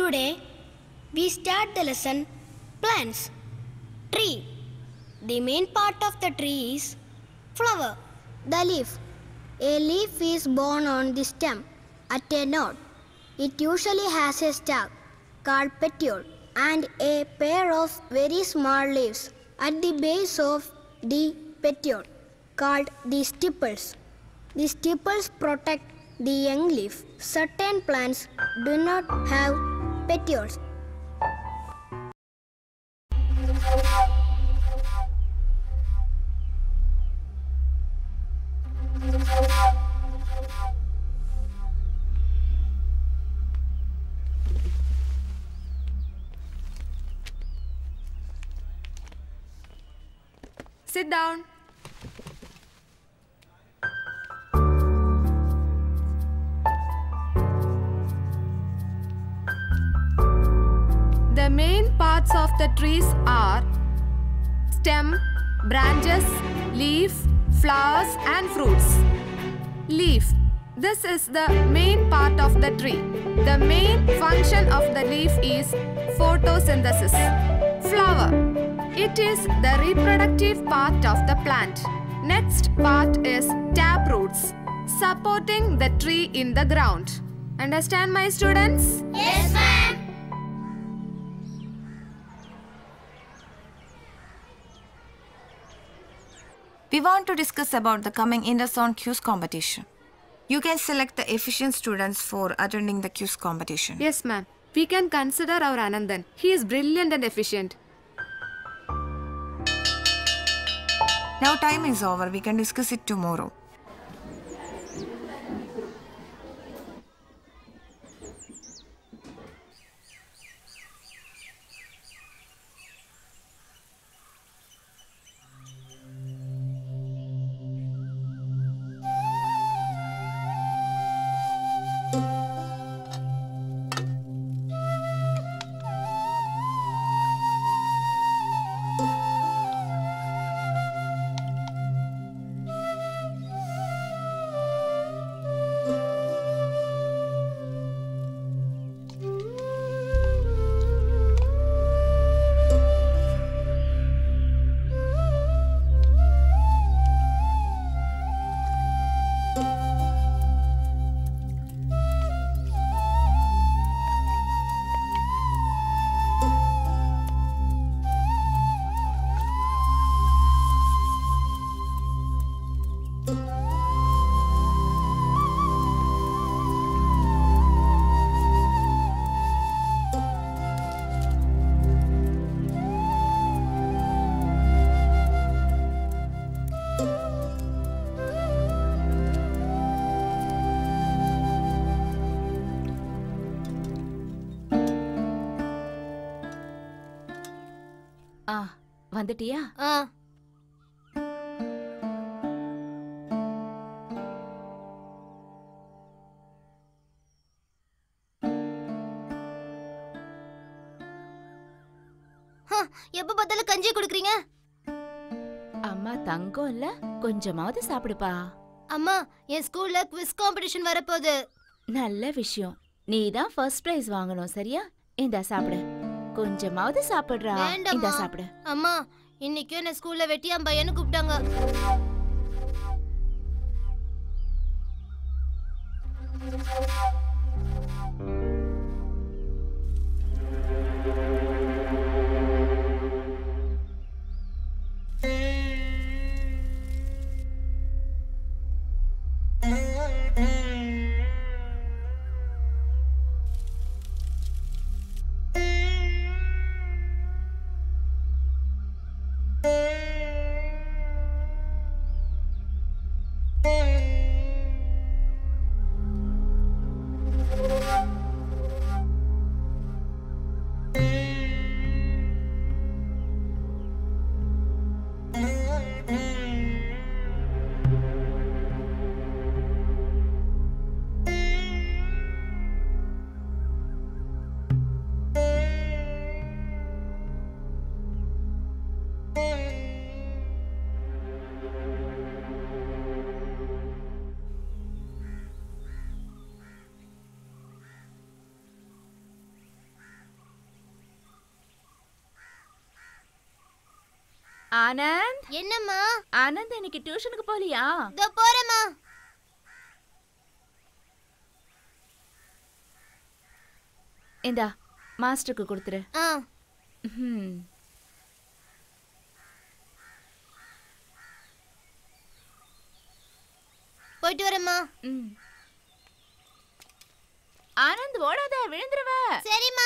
Today we start the lesson plants. Tree. The main part of the tree is flower. The leaf. A leaf is born on the stem at a node. It usually has a stalk called petiole and a pair of very small leaves at the base of the petiole called the stipules. The stipules protect the young leaf. Certain plants do not have petioles. Sit down. The main parts of the trees are stem, branches, leaf, flowers, and fruits. Leaf. This is the main part of the tree. The main function of the leaf is photosynthesis. Flower. It is the reproductive part of the plant. Next part is tap roots, supporting the tree in the ground. Understand, my students? Yes, ma'am. We want to discuss about the coming Interzone quiz competition. You can select the efficient students for attending the quiz competition. Yes, ma'am. We can consider our Anandan. He is brilliant and efficient. Now time is over. We can discuss it tomorrow. ஆ வந்துட்டியா ஆ எப்ப பார்த்தாலும் கஞ்சி குடுக்குறீங்க அம்மா தங்கம் இல்ல கொஞ்சமாவது சாப்பிடுப்பா அம்மா என் ஸ்கூல்ல குவிஸ் காம்படிஷன் வரப்போகுது நல்ல விஷயம் நீ தான் ஃபர்ஸ்ட் பிரைஸ் வாங்கணும் சரியா இந்தா சாப்பிடு கொஞ்சமாவது சாப்பிடுறா வேண்டாம்மா. இந்தா சாப்பிடு அம்மா இன்னைக்கு என்ன ஸ்கூல்ல வெட்டியாம் பையன்னு கூப்பிட்டாங்க ஆனந்த் என்னம்மா ஆனந்த் இன்னைக்கு டியூஷனுக்கு போலியா இதோ போறேம்மா இந்தா மாஸ்டருக்கு கொடுத்துரு ஆ ம் போயிட்டு வரேம்மா ம் ஆனந்த் ஓடாத விழுந்துருவ சரிம்மா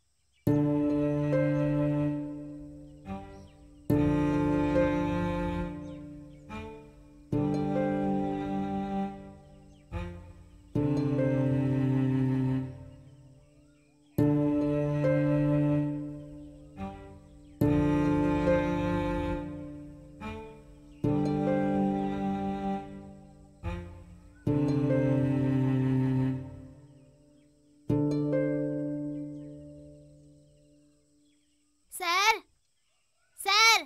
sir sir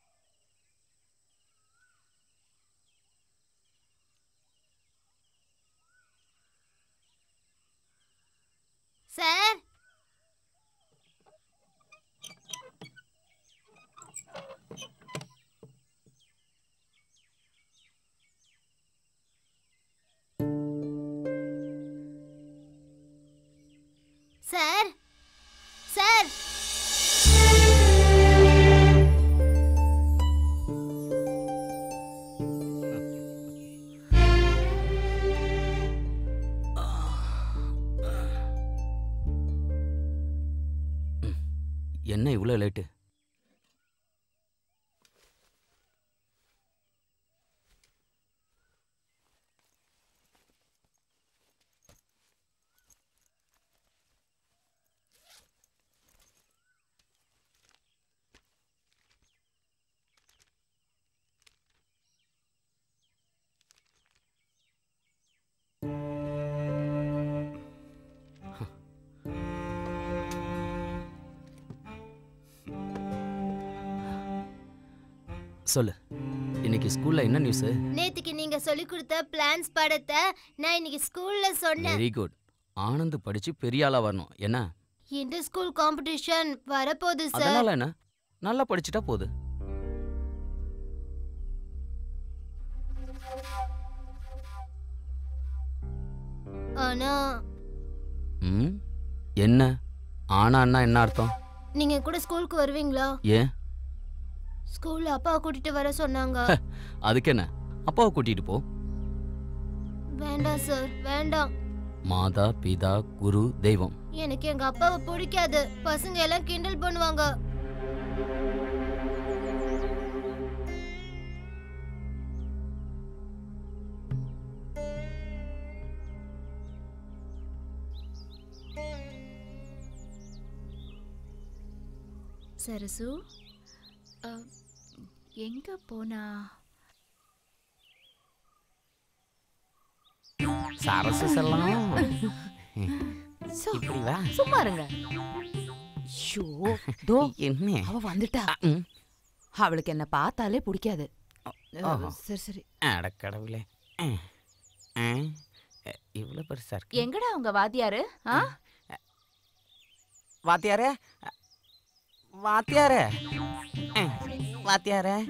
sir sir sir என்ன இவ்வளோ லேட்டு சொல்லு இன்னைக்கு ஸ்கூல்ல என்ன நியூஸ் நேத்துக்கு நீங்க சொல்லி கொடுத்த பிளான்ஸ் படத்தை நான் இன்னைக்கு ஸ்கூல்ல சொன்னேன் வெரி குட் ஆனந்த் படிச்சு பெரிய ஆளா வரணும் என்ன இந்த ஸ்கூல் காம்படிஷன் வரப்போகுது சார் அதனால என்ன நல்லா படிச்சுட்டா போகுது ஆனா ம் என்ன ஆனான்னா என்ன அர்த்தம் நீங்க கூட ஸ்கூலுக்கு வருவீங்களா ஏன் ஸ்கூல்ல அப்பாவை கூட்டிட்டு வர சொன்னாங்க அதுக்கு என்ன அப்பாவை கூட்டிட்டு போ வேண்டாம் சார் வேண்டாம் மாதா பிதா குரு தெய்வம் எனக்கு எங்க அப்பாவை பிடிக்காது பசங்க எல்லாம் கிண்டல் பண்ணுவாங்க சரசு அ, எங்க போனா சரசு செல்லாம் இப்படி வா சும்மா இருங்க ஷோ தோ என்ன அவ வந்துட்டா ம். அவளுக்கு என்ன பார்த்தாலே பிடிக்காது ஆஹா. சரி சரி அடக்கடவுளே இவ்வளோ பெருசா இருக்கு எங்கடா உங்க வாத்தியாரு ஆ வாத்தியாரே வாத்தியாரே வாத்தியாரே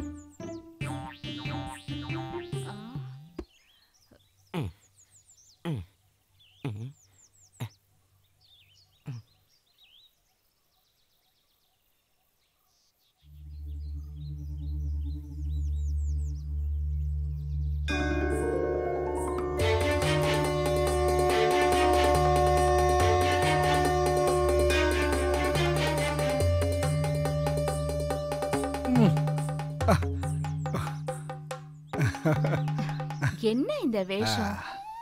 என்ன இந்த வேஷம்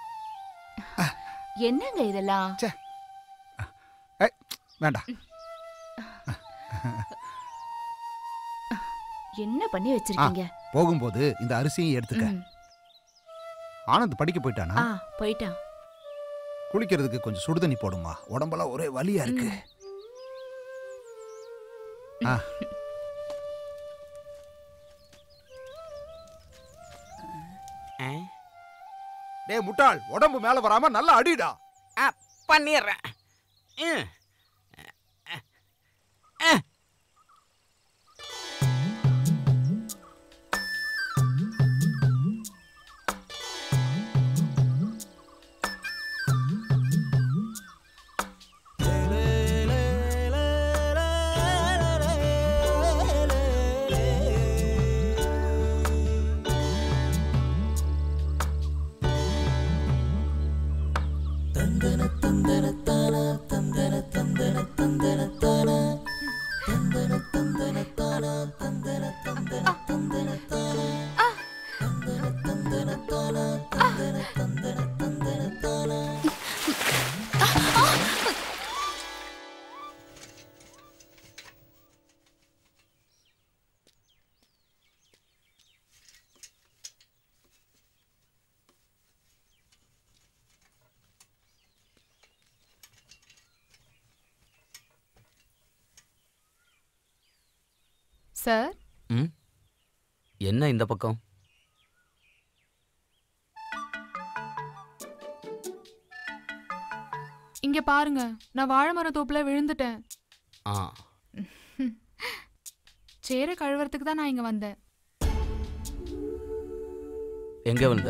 என்னங்க இதெல்லாம் ஏய், வேண்டாம் என்ன பண்ணி வச்சிருக்கீங்க போகும்போது இந்த அரிசியும் எடுத்துக்க ம். ஆனந்த் படிக்க போயிட்டானா ஆ போயிட்டான் குளிக்கிறதுக்கு கொஞ்சம் சுடுதண்ணி போடுமா உடம்பெல்லாம் ஒரே வலியா இருக்கு ஆ டேய் முட்டாள் உடம்பு மேல வராம நல்லா அடிடா பண்ணிடுறேன் ம். சார் ம் என்ன இந்த பக்கம் இங்க பாருங்க நான் வாழை மரம் தோப்புல விழுந்துட்டேன் ஆ சேர கழுவுறதுக்கு தான் நான் இங்க வந்தேன் எங்கே வந்த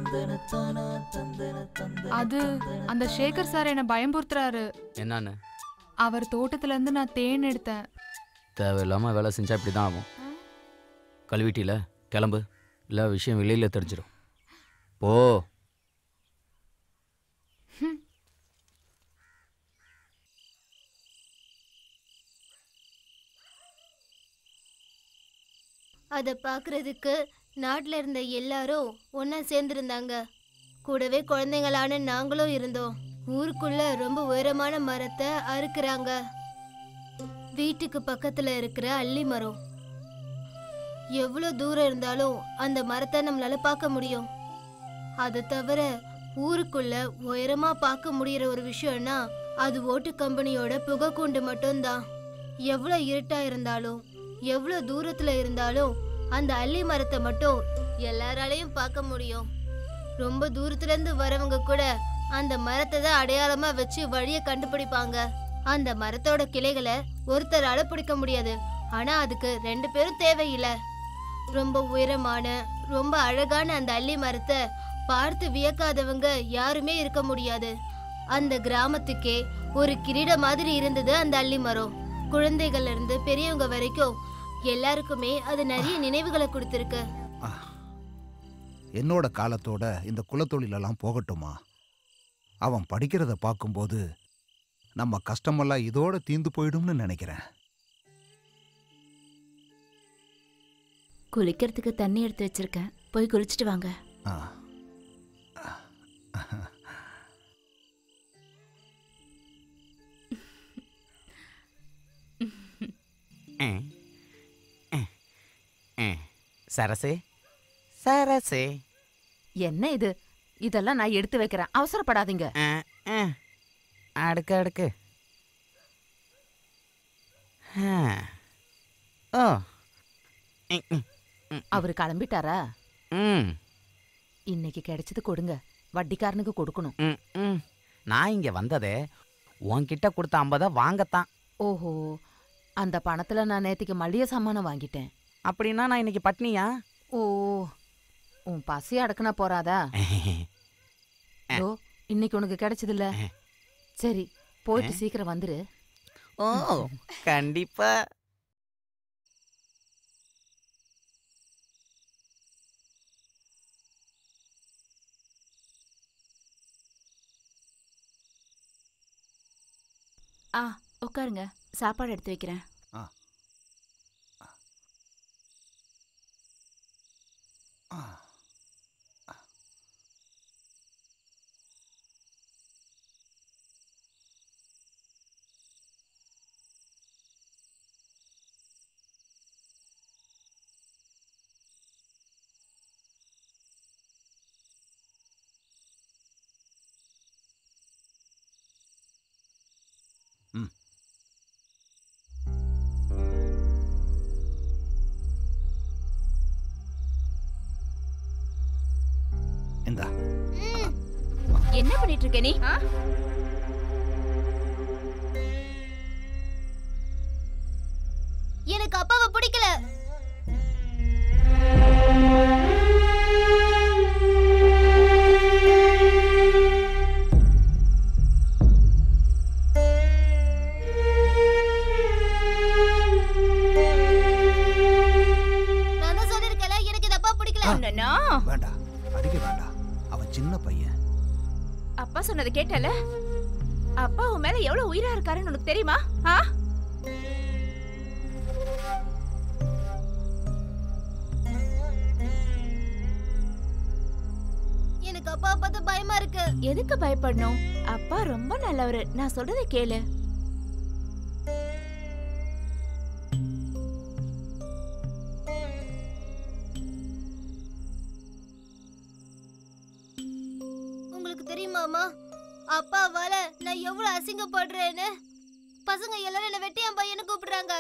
அது அந்த சேகர் சார் என்ன பயம்புறுத்துறாரு என்னன்னு அவர் தோட்டத்துல இருந்து நான் தேன் எடுத்தேன் தேவையில்லாமல் வேலை செஞ்சா இப்படி தான் ஆகும் கழுவிட்டில கிளம்பு இல்லை விஷயம் வெளியில் தெரிஞ்சிடும் போ அதை பார்க்கறதுக்கு நாட்டில் இருந்த எல்லாரும் ஒன்றா சேர்ந்துருந்தாங்க கூடவே குழந்தைங்களான நாங்களும் இருந்தோம் ஊருக்குள்ள ரொம்ப உயரமான மரத்தை அறுக்குறாங்க வீட்டுக்கு பக்கத்துல இருக்கிற அள்ளி மரம் எவ்வளோ தூரம் இருந்தாலும் அந்த மரத்தை நம்மளால பார்க்க முடியும் அது தவிர ஊருக்குள்ள உயரமா பார்க்க முடியற ஒரு விஷயம்னா அது ஓட்டு கம்பெனியோட புகைக்கூண்டு மட்டும்தான் எவ்வளோ இருட்டா இருந்தாலும் எவ்வளோ தூரத்துல இருந்தாலும் அந்த அள்ளி மரத்தை மட்டும் எல்லாராலையும் பார்க்க முடியும் ரொம்ப தூரத்துல இருந்து வரவங்க கூட அந்த மரத்தை தான் அடையாளமா வச்சு வழியை கண்டுபிடிப்பாங்க அந்த மரத்தோட கிளைகளை ஒருத்தரால பிடிக்க முடியாது ஆனா அதுக்கு ரெண்டு பேரும் தேவையில்லை ரொம்ப உயரமான ரொம்ப அழகான அந்த அள்ளி மரத்தை பார்த்து வியக்காதவங்க யாருமே இருக்க முடியாது அந்த கிராமத்துக்கே ஒரு கிரீட மாதிரி இருந்தது அந்த அள்ளி மரம் குழந்தைகள்ல இருந்து பெரியவங்க வரைக்கும் எல்லாருக்குமே அது நிறைய நினைவுகளை கொடுத்துருக்கு ஆ. என்னோட காலத்தோட இந்த குலத்தொழிலெல்லாம் போகட்டுமா அவன் படிக்கிறத பார்க்கும்போது நம்ம கஷ்டமெல்லாம் இதோட தீந்து போயிடும்னு நினைக்கிறேன் குளிக்கிறதுக்கு தண்ணி எடுத்து வச்சிருக்கேன் போய் குளிச்சுட்டு வாங்க ஆ ம். ம். ம். சரசே சரசே என்ன இது இதெல்லாம் நான் எடுத்து வைக்கிறேன் அவசரப்படாதீங்க ஆ, ஆ. அடுக்கு அடுக்கு ஆ. ஓ ம், ம், அவரு கிளம்பிட்டாரா ம் இன்னைக்கு கிடைச்சது கொடுங்க வட்டிக்காரனுக்கு கொடுக்கணும் ம், ம். நான் இங்க வந்ததே உன்கிட்ட கொடுத்த ஐம்பதை வாங்கத்தான் ஓஹோ அந்த பணத்துல நான் நேத்திக்கு மளிகை சாமானம் வாங்கிட்டேன் அப்படின்னா நான் இன்னைக்கு பட்னியா ஓ உன் பசி அடக்குனா போறாதா ஓ இன்னைக்கு உனக்கு கிடைச்சதில்ல சரி போயிட்டு சீக்கிரம் வந்துரு ஓ கண்டிப்பா ஆ உட்காருங்க சாப்பாடு எடுத்து வைக்கிறேன் ஆ ம் இந்தா என்ன பண்ணிட்டு இருக்க நீ ஆ? எனக்கு அப்பாவை பிடிக்கல நான் தான் சொல்லிருக்கல எனக்கு இந்த அப்பா பிடிக்கல அண்ணனா? வேண்டாம் அடிக்க வேண்டாம் அவன் சின்ன பையன் அப்பா சொன்னதை கேட்டல அப்பா உன் மேல எவ்வளவு உயிரா இருக்காருன்னு உனக்கு தெரியுமா ஆ எனக்கு அப்பா பார்த்து பயமா இருக்கு எதுக்கு பயப்படணும் அப்பா ரொம்ப நல்லவரு நான் சொல்றதை கேளு உங்களுக்கு தெரியுமாமா அப்பாவால நான் எவ்வளவு அசிங்கப்படுறேன்னு பசங்க எல்லாரும் என்ன வெட்டியான் பையனு கூப்பிடுறாங்க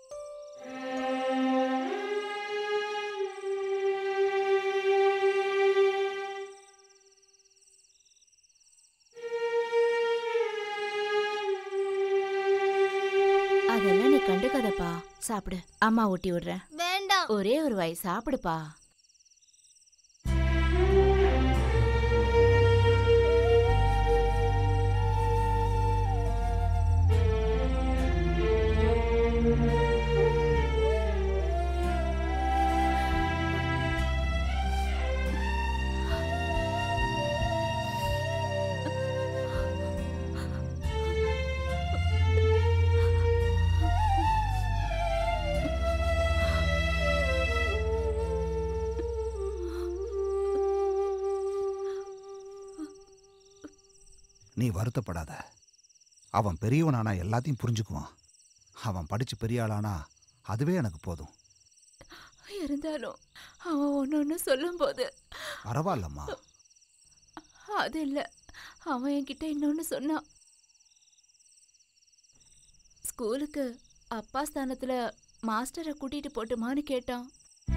அதெல்லாம் நீ கண்டுக்காதப்பா சாப்பிடு அம்மா ஊட்டி விடுறேன் வேண்டாம் ஒரே ஒரு வாய் சாப்பிடுப்பா நீ வருத்தப்படாத அவன் பெரியவனானா எல்லாத்தையும் புரிஞ்சுக்குவான் அவன் படிச்சு பெரிய ஆளானா அதுவே எனக்கு போதும் இருந்தாலும் அவன் ஒன்று ஒன்று சொல்லும்போது பரவாயில்லம்மா அது இல்லை அவன் என்கிட்ட இன்னொன்று சொன்னான் ஸ்கூலுக்கு அப்பா ஸ்தானத்துல மாஸ்டரை கூட்டிட்டு போட்டுமான்னு கேட்டான்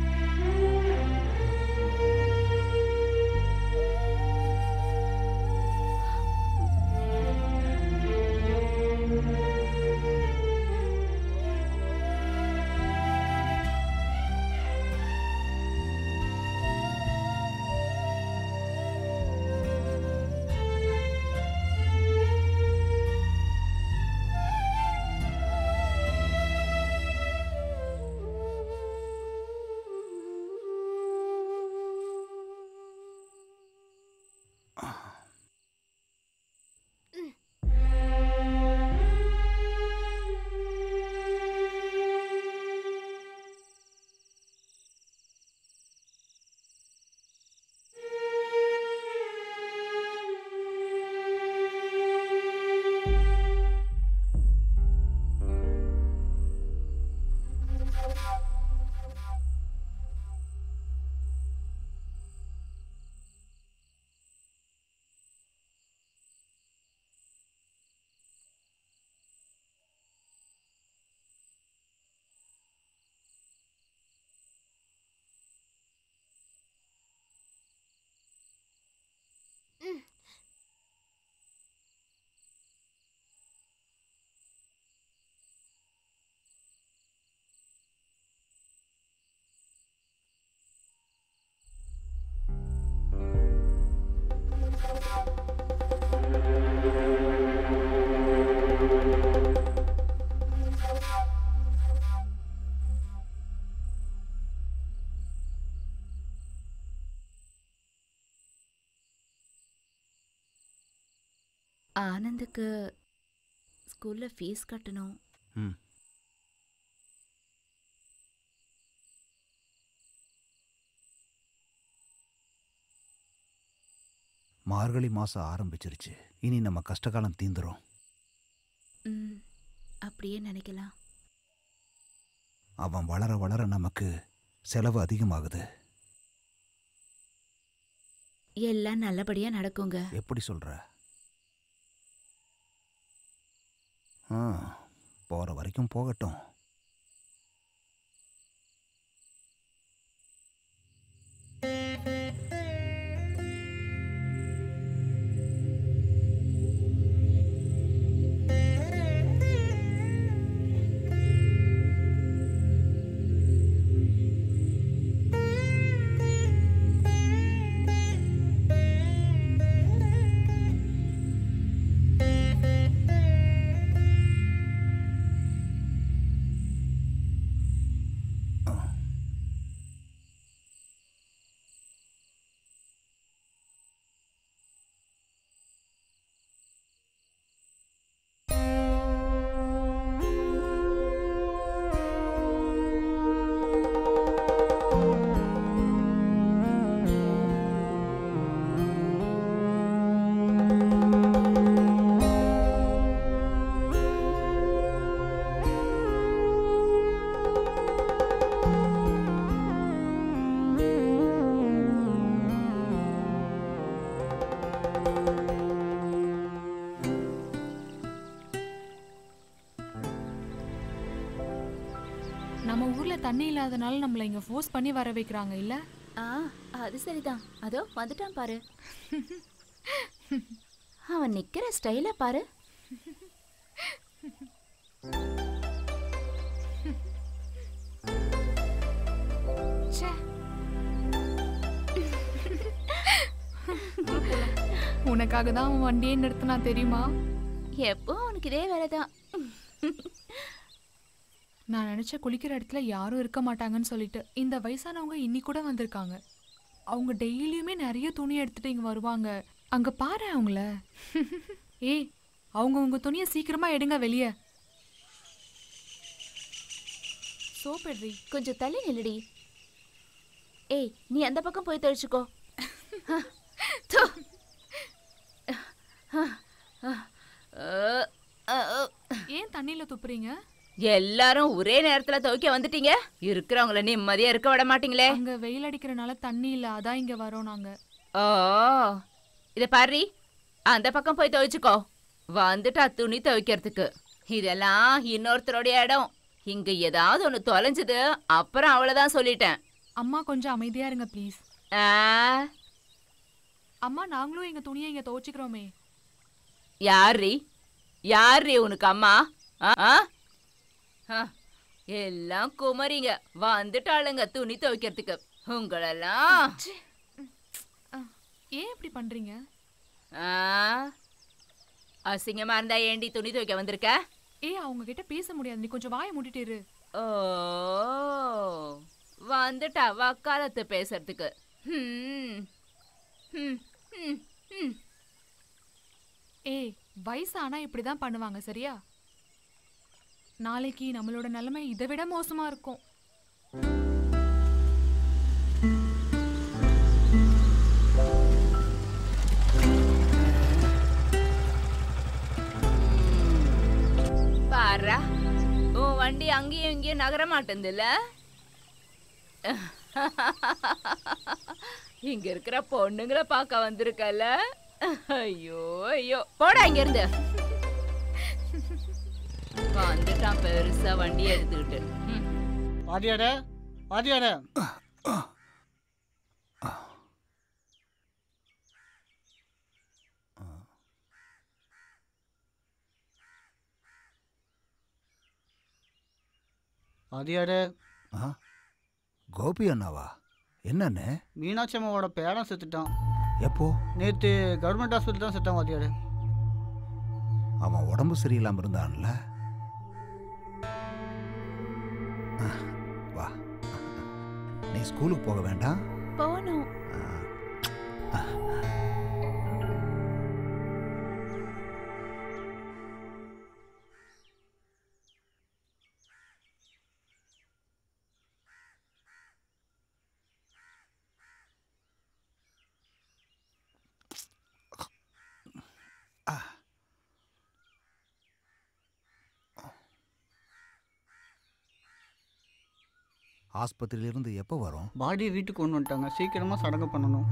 ஆனந்துக்கு ஸ்கூல்ல ஃபீஸ் கட்டணும் ம் மார்கழி மாசம் ஆரம்பிச்சிருச்சு இனி நம்ம கஷ்டகாலம் தீந்துரும் ம் அப்படியே நினைக்கலாம் அவன் வளர வளர நமக்கு செலவு அதிகமாகுது எல்லாம் நல்லபடியா நடக்குங்க எப்படி சொல்ற ஆ போற வரைக்கும் போகட்டும் நம்ம ஊர்ல தண்ணி இல்லாதனால நம்மள இங்க ஃபோர்ஸ் பண்ணி வர வைக்கிறாங்க இல்ல ஆ அது சரிதான் அதோ வந்துட்டான் பாரு அவன் நிக்கிற ஸ்டைல பாரு ச்சே உனக்காக தான் அவன் வண்டியே நிறுத்தினா தெரியுமா எப்போ அவனுக்கு இதே வேலைதான் நான் நினைச்ச குளிக்கிற இடத்துல யாரும் இருக்க மாட்டாங்கன்னு சொல்லிட்டு இந்த வயசானவங்க இன்னி கூட வந்திருக்காங்க அவங்க டெய்லியுமே நிறைய துணி எடுத்துட்டு இங்க வருவாங்க அங்க பாரு அவங்கள ஏய் அவங்க உங்க துணியை சீக்கிரமா எடுங்க வெளியே சோப் எடுறி கொஞ்சம் தள்ளி நில்லுடி ஏய் நீ அந்த பக்கம் போய் தெளிச்சுக்கோ தோ. ஏன் தண்ணியில துப்புறீங்க எல்லாரும் ஒரே நேரத்துல துவைக்க வந்துட்டீங்க இருக்கிறவங்கள நிம்மதியா இருக்க விட மாட்டீங்களே அங்க வெயில் அடிக்கிறனால தண்ணி இல்ல அதான் இங்க வரோம் நாங்க ஓ இத பாரு அந்த பக்கம் போய் துவைச்சுக்கோ வந்துட்டா துணி துவைக்கிறதுக்கு இதெல்லாம் இன்னொருத்தருடைய இடம் இங்க ஏதாவது ஒண்ணு தொலைஞ்சது அப்புறம் அவ்வளவுதான் சொல்லிட்டேன் அம்மா கொஞ்சம் அமைதியா இருங்க ப்ளீஸ் ஆ, அம்மா நாங்களும் எங்க துணியை இங்க துவைச்சுக்கிறோமே யார்ரி யார்ரி உனக்கு அம்மா ஆ? ஆ? ஆ, எல்லாம் குமரிங்க வந்துட்டாளுங்க துணி துவைக்கிறதுக்கு உங்களெல்லாம் ஏன் இப்படி பண்றீங்க ஆ? அசிங்கமா இருந்தா ஏண்டி துணி துவைக்க வந்திருக்க ஏய் அவங்க கிட்ட பேச முடியாது நீ கொஞ்சம் வாயை மூடிட்டு இரு ஓ வந்துட்டா வக்காலத்து பேசுறதுக்கு ஹம். ஹம், ஹம், ஹம். ஏய் வயசானா இப்படிதான் பண்ணுவாங்க சரியா நாளைக்கு நம்மளோட நிலைமை இதை விட மோசமா இருக்கும் பாரா உன் வண்டி அங்கேயும் இங்கேயும் நகர மாட்டேங்குதுல்ல இங்க இருக்கிற பொண்ணுங்களை பார்க்க வந்திருக்கல ஐயோ ஐயோ போடா இங்க இருந்து வந்துட்டான் பெருசா வண்டி எடுத்துக்கிட்டு ம். வாத்தியார வாத்தியார வாத்தியார ஆ கோபி அண்ணாவா என்னண்ணே மீனாட்சி அம்மாவோட பேரன் செத்துட்டான் எப்போ நேற்று கவர்மெண்ட் ஹாஸ்பிட்டல் தான் செத்தான் வாத்தியார அவன் உடம்பு சரியில்லாம இருந்தான்ல ஆ, வா நீ ஸ்கூலுக்கு போக வேண்டாம் போகணும் ஆஸ்பத்திரியிலிருந்து எப்போ வரும் பாடியை வீட்டுக்கு கொண்டு வந்துட்டாங்க சீக்கிரமாக சடங்கு பண்ணணும்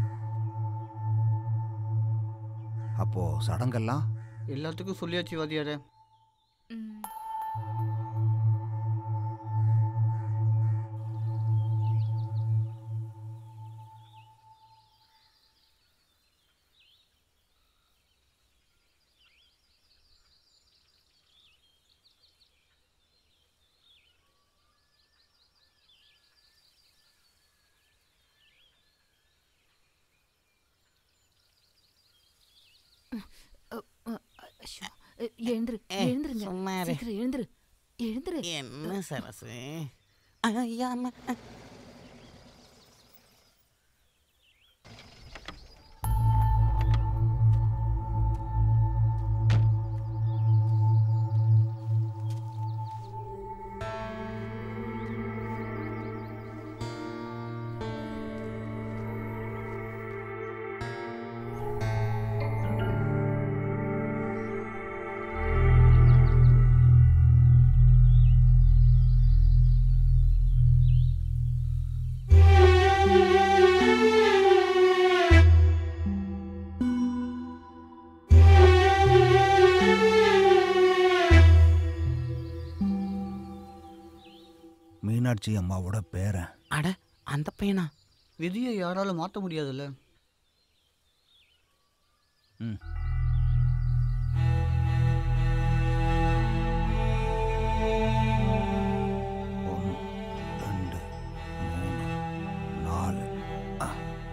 அப்போ சடங்கெல்லாம் எல்லாத்துக்கும் சொல்லியாச்சு வாத்தியார ம். ஐயோ, எ- எழுந்துரு எழுந்துருங்க சும்மாரு. சீக்கிரம் எழுந்துரு எழுந்துரு என்ன சரசு ஐயா அம்மா. மீனாட்சி அம்மாவோட பேரன் அட அந்த பையனா விதியை யாராலும் மாற்ற முடியாதுல்ல ம் ஒன்று ரெண்டு மூணு நாலு ஆ.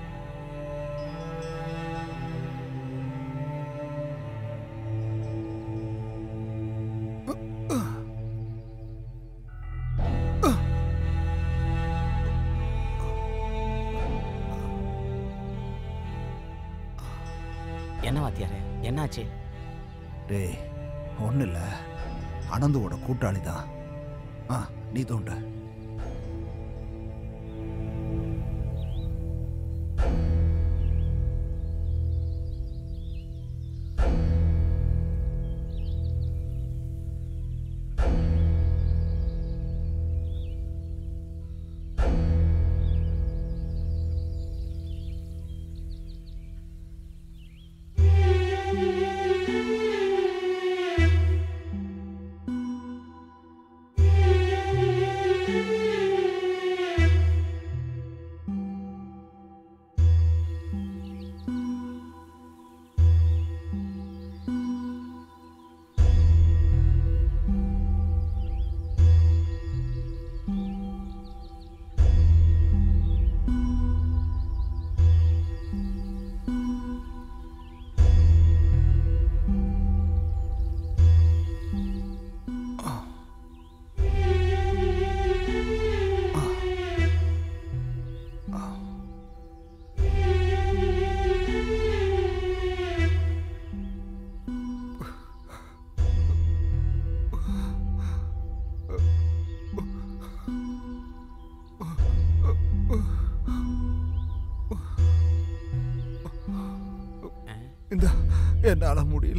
என்ன வாத்தியாரே என்னாச்சு டேய் ஒன்றும் இல்லை அனந்துவோட கூட்டாளி தான் ஆ நீ தோண்ட இந்த என்னால முடியல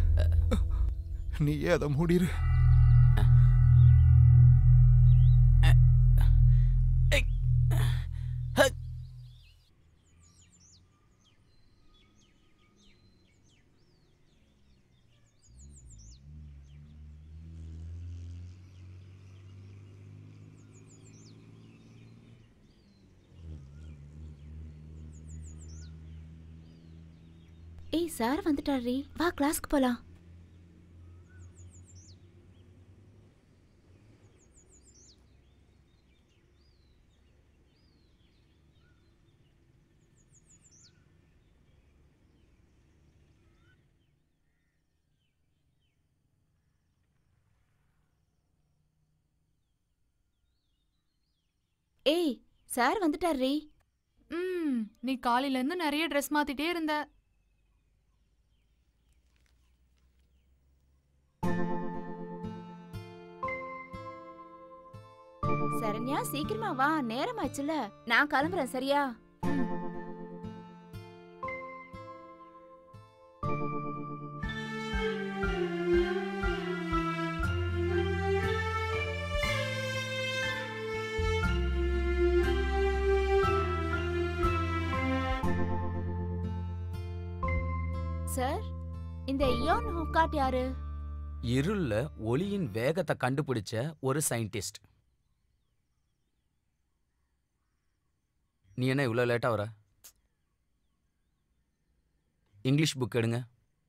நீயே அதை முடிரு ஏய் சார் வந்துட்டாரி வா கிளாஸ்க்கு போலாம் ஏய் சார் வந்துட்டாரி ம் நீ காலையில இருந்து நிறைய ட்ரெஸ் மாத்திட்டே இருந்த சரண்யா சீக்கிரமா வா நேரம் ஆச்சுல நான் கிளம்புறேன் சரியா சார் இந்த இயோன் ஹுக்காட் யாரு இருள்ல ஒளியின் வேகத்தை கண்டுபிடிச்ச ஒரு சயின்டிஸ்ட் நீ என்ன இவ்வளோ லேட்டாக வர இங்கிலீஷ் புக் எடுங்க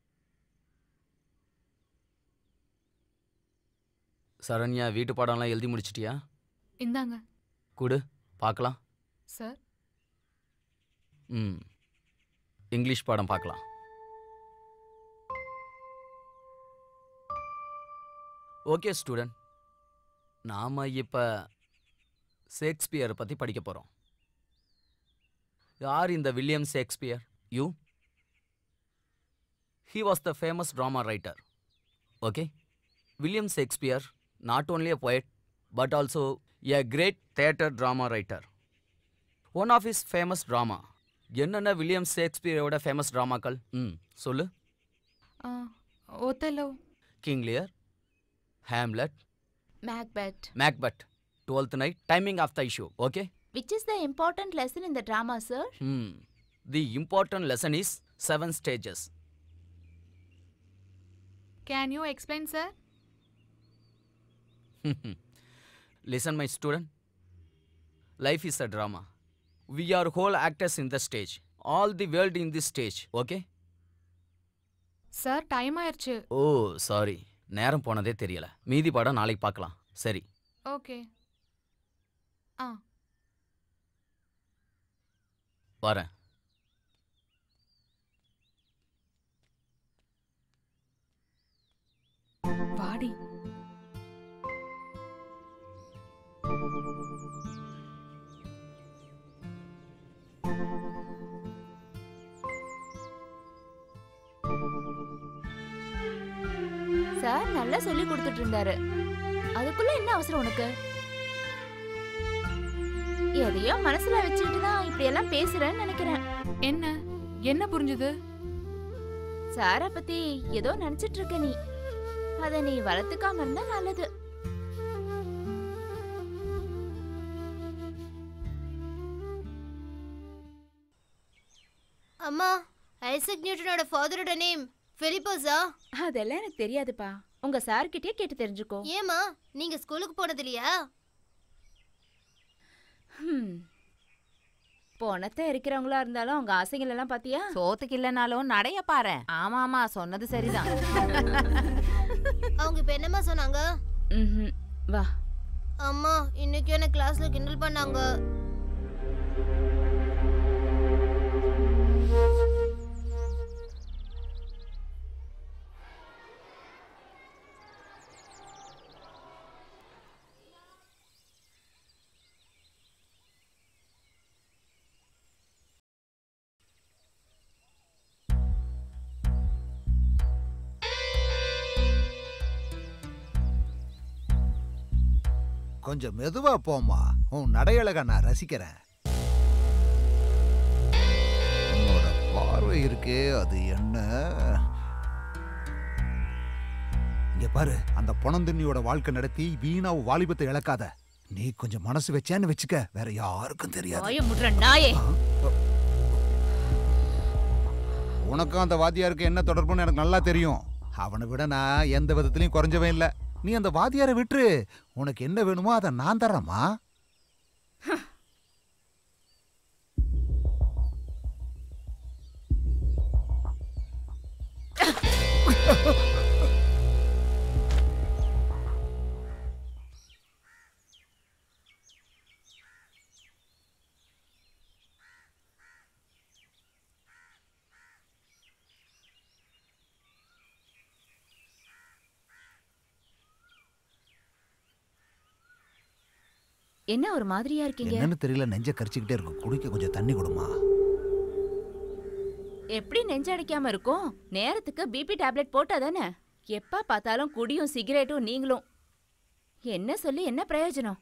சரண்யா வீட்டு பாடம்லாம் எழுதி முடிச்சிட்டியா இந்தாங்க கொடு பார்க்கலாம் சார் ம் இங்கிலீஷ் பாடம் பார்க்கலாம் ஓகே ஸ்டூடெண்ட் நாம் இப்போ ஷேக்ஸ்பியரை பற்றி படிக்க போகிறோம் யார் இந்த William Shakespeare you he was the famous drama writer okay William Shakespeare not only a poet but also a great theatre drama writer one of his famous drama என்னென்ன வில்லியம் ஷேக்ஸ்பியரோட famous ட்ராமாக்கள் ம் சொல்லு Othello King Lear Hamlet Macbeth Macbeth twelfth night timing of the issue okay Which is the important lesson in the drama, sir? ம் the important lesson is seven stages can you explain sir listen my student Life is a drama. We are whole actors in the stage. All the world in this stage, okay? Sir time ஆயிடுச்சு oh sorry நேரம் போனதே தெரியல மீதி படம் நாளைக்கு பார்க்கலாம் சரி okay ஆ வரேன் வாடி சார் நல்லா சொல்லி கொடுத்துட்டு இருந்தாரு அதுக்குள்ள என்ன அவசரம் உனக்கு எதையோ மனசுல வச்சுட்டு தான் இப்படி எல்லாம் பேசுறேன்னு நினைக்கிறேன் என்ன என்ன புரிஞ்சுது சார பத்தி ஏதோ நினைச்சிட்டு இருக்க நீ அத நீ வளர்த்துக்காம இருந்தா நல்லது அம்மா ஐசக் நியூட்டனோட ஃபாதரோட நேம் ஃபிலிப்போஸா அதெல்லாம் எனக்கு தெரியாதுப்பா உங்க சார் கிட்டயே கேட்டு தெரிஞ்சுக்கோ ஏமா நீங்க ஸ்கூலுக்கு போனது இல்லையா ஹம். பொணத்தை இருக்கிறவங்களா இருந்தாலும் அவங்க ஆசைகள் எல்லாம் பாத்தியா சோத்துக்கு இல்லைனாலும் நடைய பாரு ஆமா ஆமா சொன்னது சரிதான் அவங்க இப்ப என்னம்மா சொன்னாங்க ம்ஹும். வா அம்மா இன்னைக்கு என்ன கிளாஸ்ல கிண்டல் பண்ணாங்க கொஞ்சம் மெதுவா போம்மா உன் நடையழக நான் ரசிக்கிறேன் உன்னோட பார்வை இருக்கே அது என்ன இங்க பாரு அந்த பொணந்தின்னியோட வாழ்க்கை நடத்தி வீணா உன் வாலிபத்தை இழக்காத நீ கொஞ்சம் மனசு வச்சேன்னு வச்சுக்க வேற யாருக்கும் தெரியாது வாய முடுற நாயே உனக்கும் அந்த வாத்தியாருக்கு என்ன தொடர்புன்னு எனக்கு நல்லா தெரியும் அவனை விட நான் எந்த விதத்திலையும் குறைஞ்சவன் இல்லை நீ அந்த வாத்தியாரை விட்டுரு உனக்கு என்ன வேணுமோ அதை நான் தர்றேம்மா என்ன ஒரு மாதிரியா இருக்கீங்க என்னன்னு தெரியல நெஞ்ச கரிச்சுக்கிட்டே இருக்கும் குடிக்க கொஞ்சம் தண்ணி கொடுமா எப்படி நெஞ்சடிக்காம இருக்கும் நேரத்துக்கு பிபி டேப்லெட் போட்டா தானே எப்ப பார்த்தாலும் குடியும் சிகரெட்டும் நீங்களும் என்ன சொல்லி என்ன பிரயோஜனம்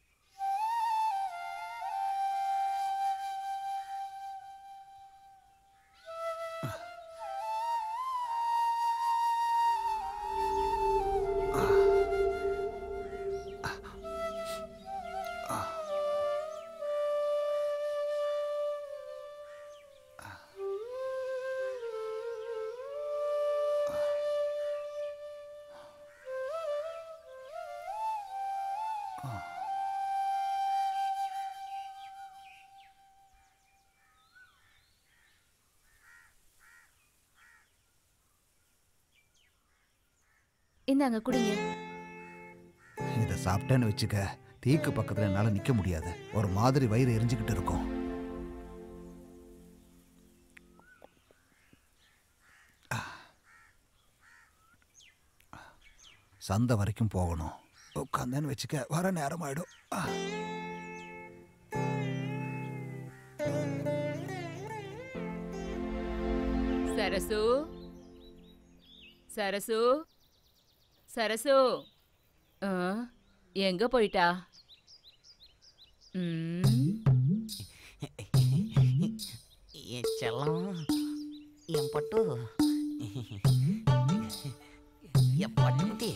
இந்தாங்க குடிங்க இதை சாப்பிட்டேன்னு வச்சுக்க தீக்கு பக்கத்துல என்னால நிக்க முடியாது ஒரு மாதிரி வயிறு எரிஞ்சுக்கிட்டு இருக்கும் சந்தை வரைக்கும் போகணும் உட்காந்தேன்னு வச்சுக்க வர நேரம் ஆயிடும் ஆ. சரசு சரசு சரசு ஆ, எங்க போயிட்டா ம் என் செல்லம் என் பட்டு என் பட்டுக்குட்டி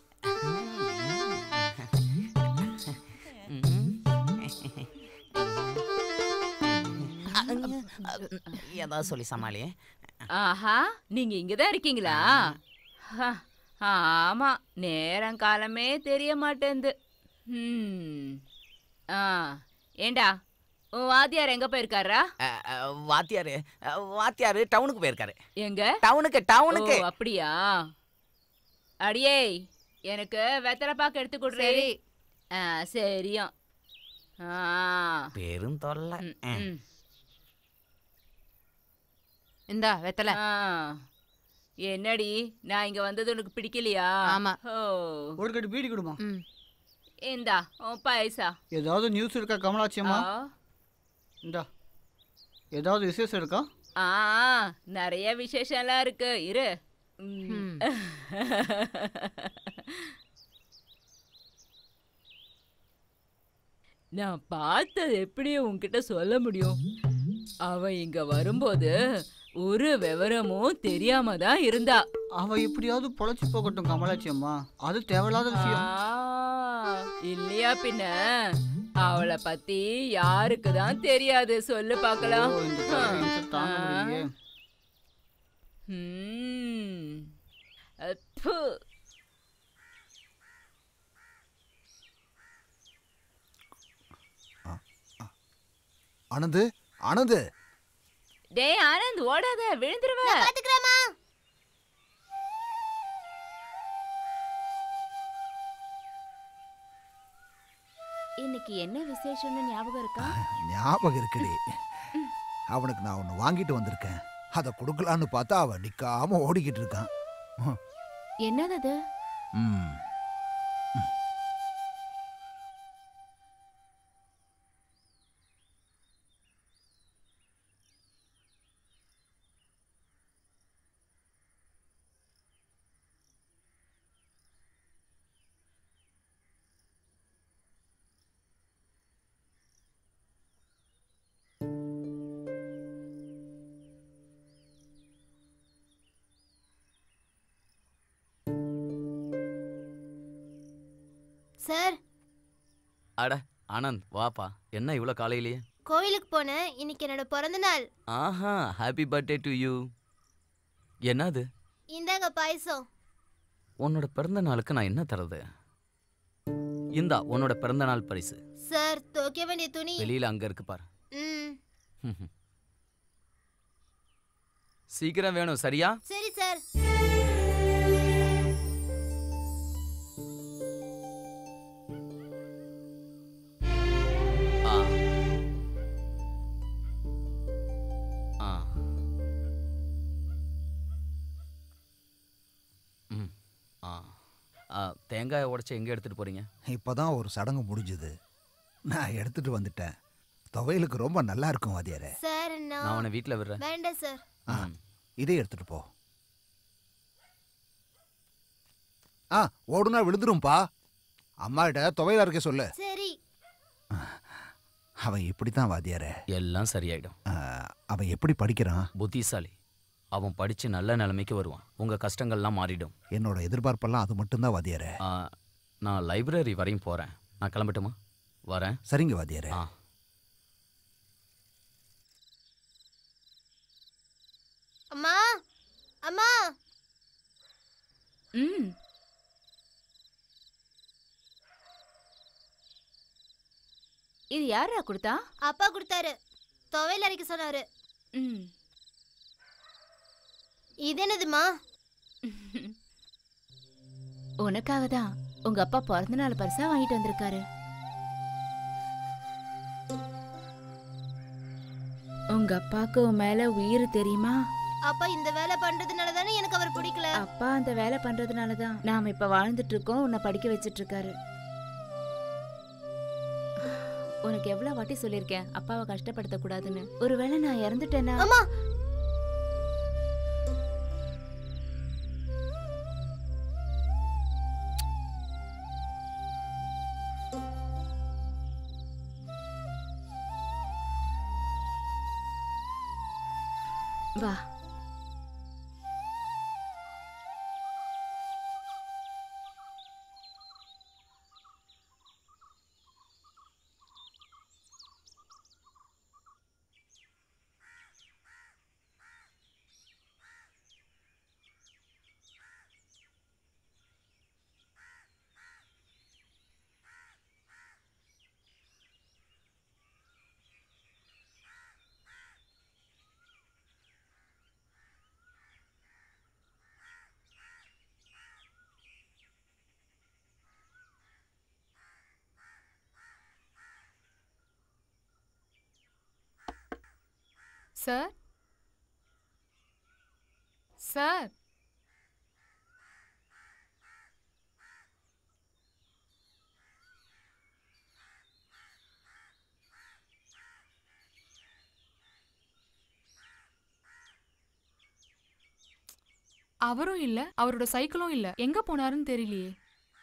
ஏதாவது சொல்லி சமாளி ஆஹா நீங்க இங்கதான் இருக்கீங்களா ஹ, ஆமா நேரம் காலமே தெரிய மாட்டேங்குது ம். ஆ ஏண்டா உன் வாத்தியார் எங்க போயிருக்காரா அஹ், அஹ், வாத்தியாரு அஹ், வாத்தியாரு டவுனுக்கு போயிருக்காரு எங்க டவுனுக்கு டவுனுக்கு ஓ, அப்படியா அடியே எனக்கு வெத்தலை பாக்கு எடுத்து கொடுறே சரி ஆ சரியும் ஆ பெரும் தொல்லை ம், அஹ். ம். இந்தா வெத்தலை ஆ. என்னடி நான் இங்க வந்தது உனக்கு பிடிக்கலையா ஆமா. ஓ ஒரு கட்டு பீடி கொடுமா ம் இந்தா உன் பைசா ஏதாவது நியூஸ் இருக்கா கமலாட்சி அம்மா ஆ. இந்தா ஏதாவது விசேஷம் இருக்கா ஆ நிறைய விசேஷம்லாம் இருக்கு இரு ம். ம். நான் பார்த்தது எப்படி உன்கிட்ட சொல்ல முடியும் அவ இங்க வரும்போது ஒரு விவரமும் தெரியாம தான் இருந்தா அவ எப்படியாவது பொழைச்சு போகட்டும் கமலாட்சி அம்மா அது தேவையில்லாத விஷயம் ஆ, இல்லையா பின்ன அவளை பத்தி யாருக்கு தான் தெரியாது சொல்லு பார்க்கலாம் ஓ, இந்த தொல்லை எனக்கு தாங்க முடியலையே. ம். அப்பு. ஆனந்து ஆனந்து டேய் ஆனந்த் ஓடாத விழுந்துருவ பாத்துக்கிறேமா இன்னைக்கு என்ன விசேஷம்னு ஞாபகம் இருக்கா ஞாபகம் இருக்குடி அவனுக்கு நான் ஒன்று வாங்கிட்டு வந்திருக்கேன் அதை கொடுக்கலான்னு பார்த்தா அவன் நிற்காம ஓடிக்கிட்டு இருக்கான் என்னது அது ம் சார் அட ஆனந்த் வாப்பா என்ன இவ்வளோ காலையிலேயே கோயிலுக்கு போனேன் இன்னைக்கு என்னோட பிறந்த நாள் ஆஹா ஹாப்பி பர்த்டே டு யூ என்னது இந்தாங்க பாயசம் உன்னோட பிறந்த நாளுக்கு நான் என்ன தரது இந்தா உன்னோட பிறந்த நாள் பரிசு சார் துவைக்க வேண்டிய துணி வெளியில அங்க இருக்கு பாரு ம் சீக்கிரம் வேணும் சரியா சரி சார் ஆ ஆ ம் ஆ ஆ தேங்காயை உடைச்சு எங்கே எடுத்துகிட்டு போகிறீங்க இப்போதான் ஒரு சடங்கு முடிஞ்சுது நான் எடுத்துட்டு வந்துட்டேன் துவையலுக்கு ரொம்ப நல்லா இருக்கும் வாத்தியாரே சார் நான் நான் உன்னை வீட்டில் விடுறேன் வேண்டாம் சார் ஆ இதே எடுத்துட்டு போ ஆ ஓடுனா விழுந்துரும்பா அம்மாகிட்ட துவையலா இருக்க சொல்லு சரி அவன் இப்படித்தான் வாத்தியாரே எல்லாம் சரியாயிடும் ஆ, அவன் எப்படி படிக்கிறான் புத்திசாலி அவன் படித்து நல்ல நிலைமைக்கு வருவான் உங்கள் கஷ்டங்கள்லாம் மாறிடும் என்னோட எதிர்பார்ப்பெல்லாம் அது மட்டும்தான் வாத்தியாரே ஆ, நான் லைப்ரரி வரையும் போகிறேன் நான் கிளம்பட்டுமா வரேன் சரிங்க வாத்தியாரே ஆ அம்மா அம்மா ம் இது யாரா கொடுத்தா அப்பா கொடுத்தாரு துவையல் அரைக்க சொன்னாரு ம் இது என்னதுமா உனக்காக தான் உங்க அப்பா பிறந்த நாள் பரிசா வாங்கிட்டு வந்திருக்காரு உங்க அப்பாவுக்கு உன் மேல உயிர் தெரியுமா அப்பா இந்த வேலை பண்றதுனால தானே எனக்கு அவர் பிடிக்கல அப்பா அந்த வேலை பண்றதுனால தான் நாம இப்ப வாழ்ந்துட்டு இருக்கோம் உன்னை படிக்க வச்சிட்டு இருக்காரு உனக்கு எவ்வளவு வாட்டி சொல்லியிருக்கேன் அப்பாவை கஷ்டப்படுத்த கூடாதுன்னு ஒருவேளை நான் இறந்துட்டேன்னா அம்மா வா சார் சார் அவரும் இல்ல அவரோட சைக்கிளும் இல்ல எங்க போனாருன்னு தெரியலையே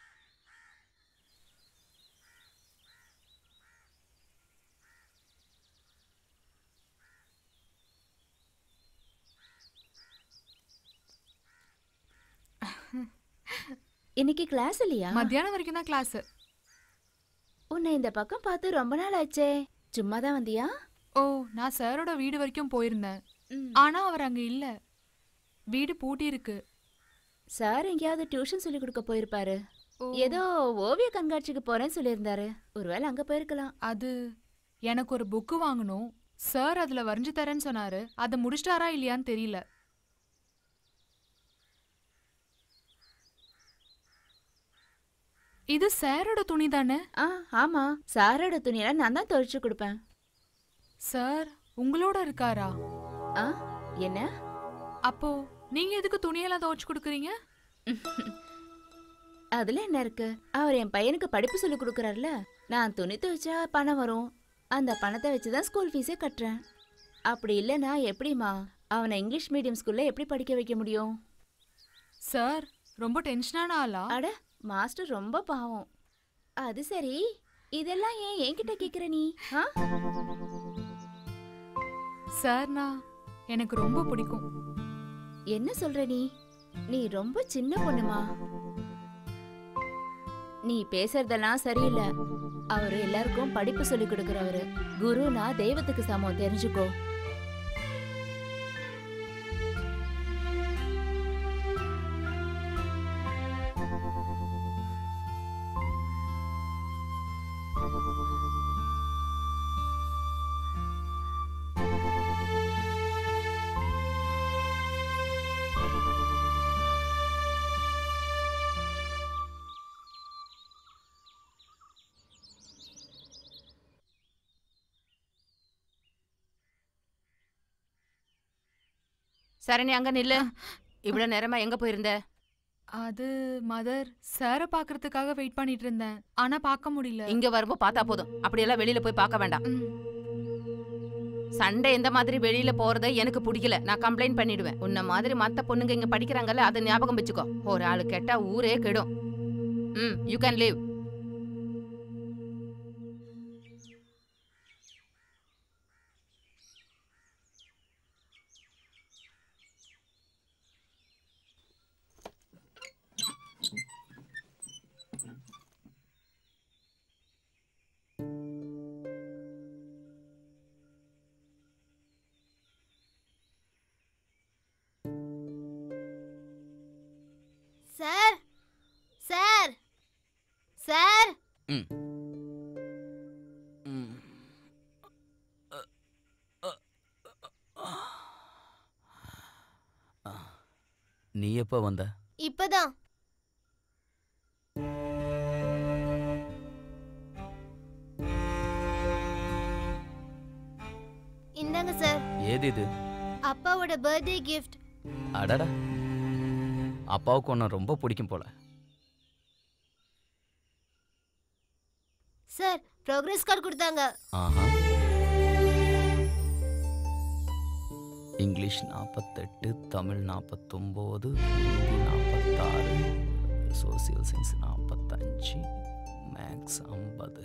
இன்னைக்கு கிளாஸ் இல்லையா மத்தியானம் வரைக்கும் தான் கிளாஸ் உன்னை இந்த பக்கம் பார்த்து ரொம்ப நாள் ஆச்சே சும்மா தான் வந்தியா ஓ நான் சாரோட வீடு வரைக்கும் போயிருந்தேன் ம். ஆனா அவர் அங்க இல்ல வீடு பூட்டி இருக்கு சார் எங்கேயாவது டியூஷன் சொல்லி கொடுக்க போயிருப்பாரு ஓ. ஏதோ ஓவிய கண்காட்சிக்கு போறேன்னு சொல்லியிருந்தாரு ஒருவேளை அங்க போயிருக்கலாம் அது எனக்கு ஒரு புக்கு வாங்கணும் சார் அதுல வரைஞ்சு தரேன்னு சொன்னாரு அதை முடிச்சிட்டாரா இல்லையான்னு தெரியல இது சாரோட துணி தானே ஆ ஆமா சாரோட துணியெல்லாம் நான் தான் துவைச்சு கொடுப்பேன் சார் உங்களோட இருக்காரா ஆ என்ன அப்போ நீங்க எதுக்கு துணியெல்லாம் துவைச்சு கொடுக்குறீங்க அதுல என்ன இருக்கு அவர் என் பையனுக்கு படிப்பு சொல்லி கொடுக்குறாருல நான் துணி துவைச்சா பணம் வரும் அந்த பணத்தை வச்சு தான் ஸ்கூல் ஃபீஸே கட்டுறேன் அப்படி இல்லைன்னா எப்படிம்மா அவனை இங்கிலீஷ் மீடியம் ஸ்கூல்ல எப்படி படிக்க வைக்க முடியும் சார் ரொம்ப டென்ஷனான ஆளா அட மாஸ்டர் ரொம்ப பாவம் அது சரி இதெல்லாம் ஏன் என்கிட்ட கேக்குற நீ ஆ சார்னா எனக்கு ரொம்ப பிடிக்கும் என்ன சொல்ற நீ நீ ரொம்ப சின்ன பொண்ணுமா நீ பேசுறதெல்லாம் சரியில்லை அவரு எல்லாருக்கும் படிப்பு சொல்லி கொடுக்கறவரு குருனா தெய்வத்துக்கு சமம் தெரிஞ்சுக்கோ சரணி அங்க நில்லு இவ்வளவு நேரமா எங்க போயிருந்த அது மதர் சாரை பார்க்கறதுக்காக வெயிட் பண்ணிட்டு இருந்தேன் ஆனா பார்க்க முடியல இங்க வரும்போது பார்த்தா போதும் அப்படியெல்லாம் வெளியில போய் பார்க்க வேண்டாம் ம். சண்டே இந்த மாதிரி வெளியில போறதை எனக்கு பிடிக்கல நான் கம்ப்ளைண்ட் பண்ணிடுவேன் உன்ன மாதிரி மத்த பொண்ணுங்க இங்க படிக்கிறாங்கல்ல அதை ஞாபகம் வச்சுக்கோ ஒரு ஆளு கேட்டா ஊரே கெடும் ம் you can leave sir sir sir ம் ம் நீ எப்போ வந்த இப்பதான் இந்தாங்க சார் ஏது இது அப்பாவோட பர்த்டே கிஃப்ட் அடடா அப்பாவுக்கு உன்னை ரொம்ப பிடிக்கும் போல சார் ப்ரோக்ரஸ் கார்டு கொடுத்தாங்க ஆஹா இங்கிலீஷ் நாற்பத்தெட்டு தமிழ் நாற்பத்தொம்போது ஹிந்தி நாற்பத்தாறு சோசியல் சயின்ஸ் நாற்பத்தஞ்சு மேக்ஸ் ஐம்பது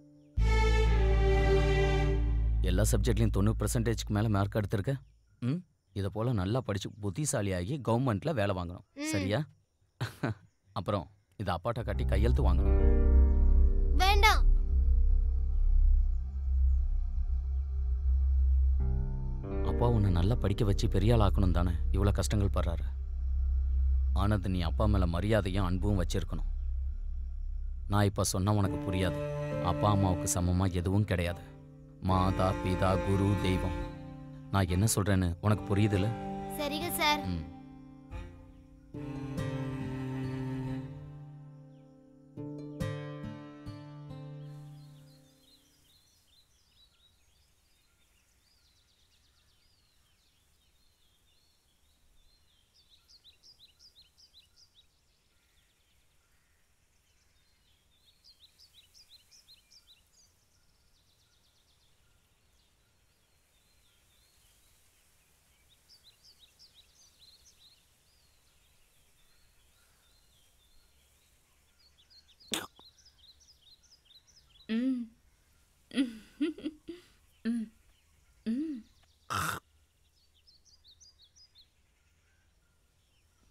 எல்லா சப்ஜெக்ட்லையும் தொண்ணூறு பர்சன்டேஜ்க்கு மேலே மார்க் எடுத்திருக்க ம் இதை போல் நல்லா படித்து புத்திசாலியாகி கவர்மெண்ட்டில் வேலை வாங்கணும் ம். சரியா அப்புறம் இதை அப்பாட்ட காட்டி கையெழுத்து வாங்கணும் வேண்டாம் அப்பா உன்னை நல்லா படிக்க வச்சு பெரிய ஆள் ஆக்கணும் தானே இவ்வளோ கஷ்டங்கள் படுறாரு ஆனது நீ அப்பா மேலே மரியாதையும் அன்பும் வச்சிருக்கணும் நான் இப்போ சொன்னா உனக்கு புரியாது அப்பா அம்மாவுக்கு சமமாக எதுவும் கிடையாது மாதா பிதா குரு தெய்வம் நான் என்ன சொல்கிறேன்னு உனக்கு புரியுதுல்ல சரிங்க சார் ம்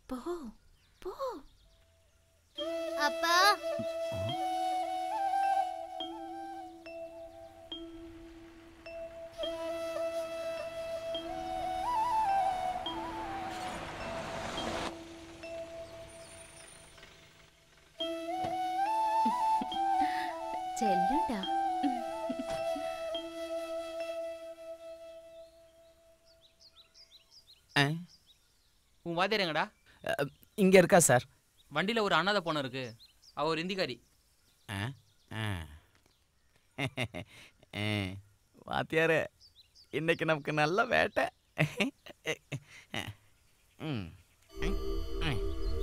போ போ அப்பா செல்லடா உன் வாத்தியார் எங்கடா இங்கே இருக்கா சார் வண்டியில் ஒரு அனாதை பொண்ணு இருக்கு அவ ஒரு இந்திக்காரி ஆ ஆ ஆ. வாத்தியாரே இன்னைக்கு நமக்கு நல்ல வேட்டை ம் ம், ம்.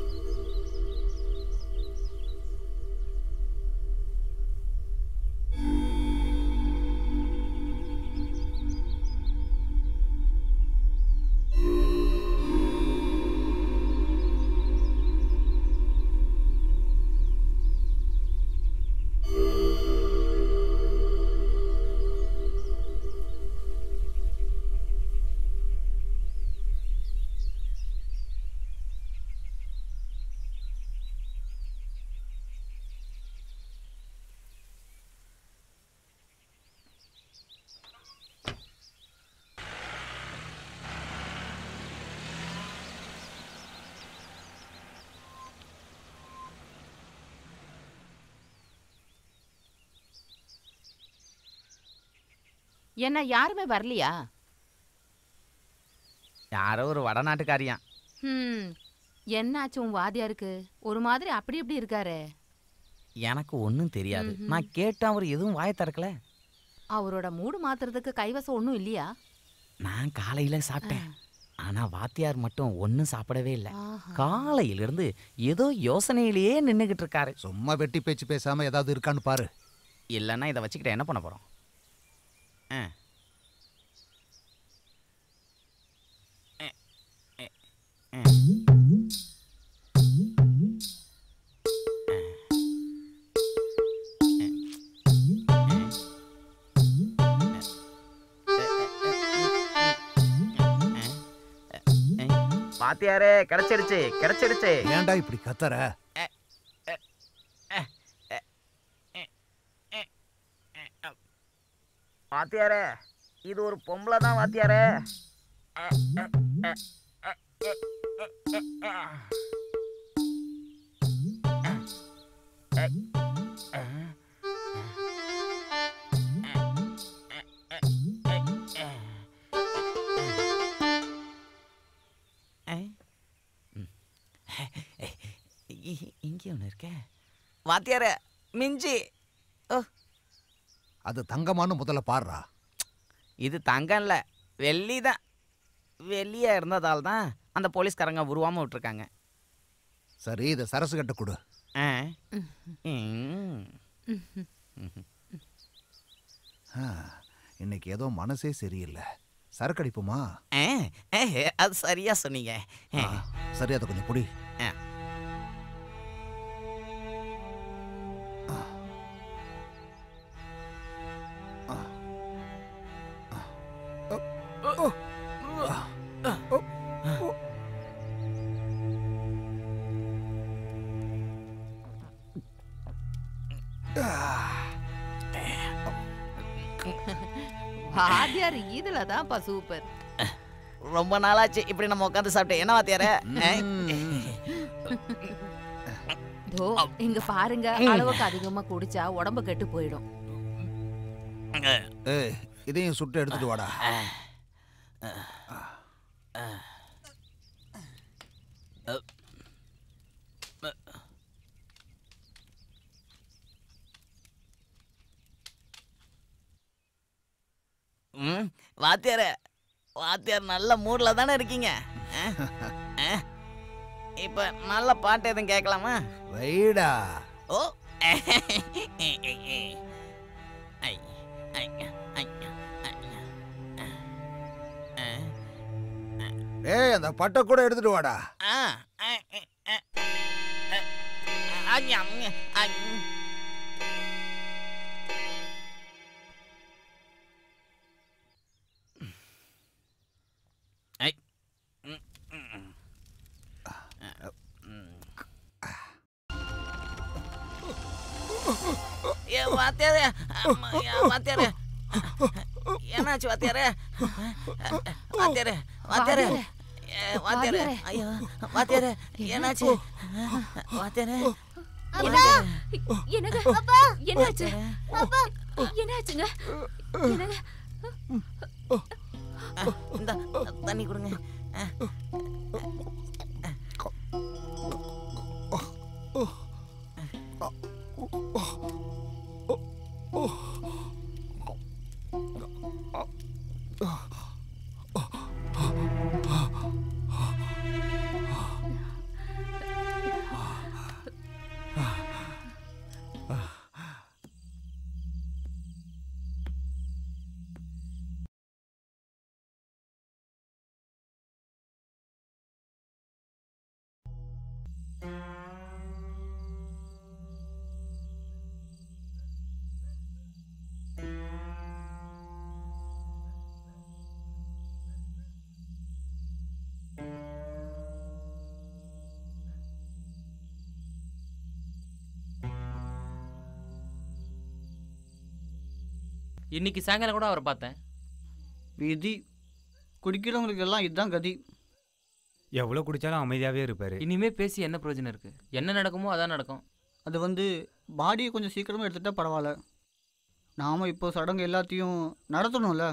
என்ன யாருமே வரலையா யாரோ ஒரு வடநாட்டுக்காரியான் ம் என்னாச்சு உன் வாதியாருக்கு ஒரு மாதிரி அப்படி இப்படி இருக்காரு எனக்கு ஒன்றும் தெரியாது ம்ஹும். நான் கேட்டேன் அவர் எதுவும் வாயை திறக்கல அவரோட மூடு மாத்துறதுக்கு கைவசம் ஒன்றும் இல்லையா நான் காலையில் சாப்பிட்டேன் ஆனால் வாத்தியார் மட்டும் ஒன்றும் சாப்பிடவே இல்லை ஆஹா. காலையிலிருந்து ஏதோ யோசனையிலேயே நின்றுக்கிட்டு இருக்காரு சும்மா வெட்டி பேச்சு பேசாம ஏதாவது இருக்கான்னு பாரு இல்லைன்னா இதை வச்சுக்கிட்டு என்ன பண்ண போகிறோம் ஆ வாத்தியாரே கிடைச்சிடுச்சு கிடைச்சிடுச்சு ஏன்டா இப்படி கத்தற வாத்தியாரே இது ஒரு பொம்பளை தான் வாத்தியாரே இங்கே ஒன்று இருக்கே வாத்தியாரே மிஞ்சி ஓ அது தங்கமான்னு முதல்ல பாடுறா இது தங்கம் இல்லை வெள்ளி தான் வெள்ளியாக இருந்ததால் தான் அந்த போலீஸ்காரங்க உருவாமல் விட்டுருக்காங்க சரி இதை சரசு கட்ட கொடு ஆ ம். ஆ, இன்னைக்கு ஏதோ மனசே சரியில்லை சரக்கு அடிப்போமா ஆ, ஆ, அது சரியா சொன்னீங்க ஆ, சரி அதை கொஞ்சம் புடி ஆ. வாத்தியார் இதுல தான்ப்பா சூப்பர் ரொம்ப நாளாச்சு இப்படி நம்ம உட்காந்து சாப்பிட்டேன் என்ன வாத்தியாரே தோ இங்க பாருங்க அளவுக்கு அதிகமா குடிச்சா உடம்பு கெட்டு போயிடும் ஏய் இதையும் சுட்டு எடுத்துட்டு வாடா ம் வாத்தியாரே வாத்தியார் நல்ல மூடில் தானே இருக்கீங்க ஆ? ஆ? இப்ப நல்ல பாட்டு எதுவும் கேட்கலாமா வைடா ஓ ஐ, ஐ, ஐ, ஐ, ஐ. ஏய் அந்த பட்டை கூட எடுத்துட்டு வாடா ஆ, ஐ, ஐ, ஐ, ஐ, ஐயம், ஐ. ஐ. ம், ம். ஏ வாத்தியாரே அம்மா, ஏ வாத்தியாரே என்னாச்சு வாத்தியாரே வாத்தியாரே வாத்தியாரே ஏ, வாத்தியாரே ஐயோ வாத்தியாரே என்னாச்சு வாத்தியாரே என்னங்க என்னாச்சு என்னாச்சுங்க என்னங்க இந்த தண்ணி கொடுங்க இன்னைக்கு சாயங்காலம் கூட அவரை பார்த்தேன் விதி குடிக்கிறவங்களுக்கு எல்லாம் இதுதான் கதி எவ்வளோ குடித்தாலும் அமைதியாகவே இருப்பார் இனிமே பேசி என்ன பிரயோஜனம் இருக்கு என்ன நடக்குமோ அதான் நடக்கும் அது வந்து பாடியை கொஞ்சம் சீக்கிரமாக எடுத்துட்டா பரவாயில்ல நாம் இப்போ சடங்கு எல்லாத்தையும் நடத்தணும்ல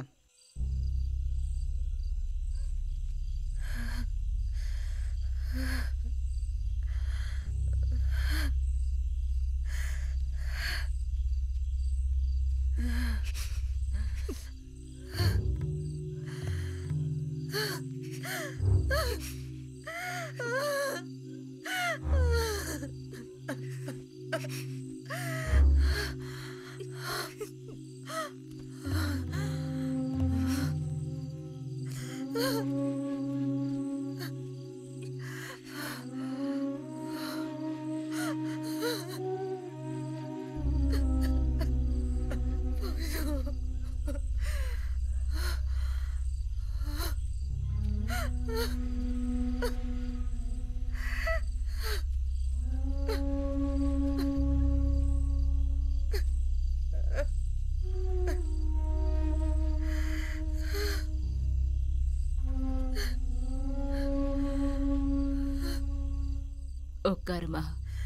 உட்காருமா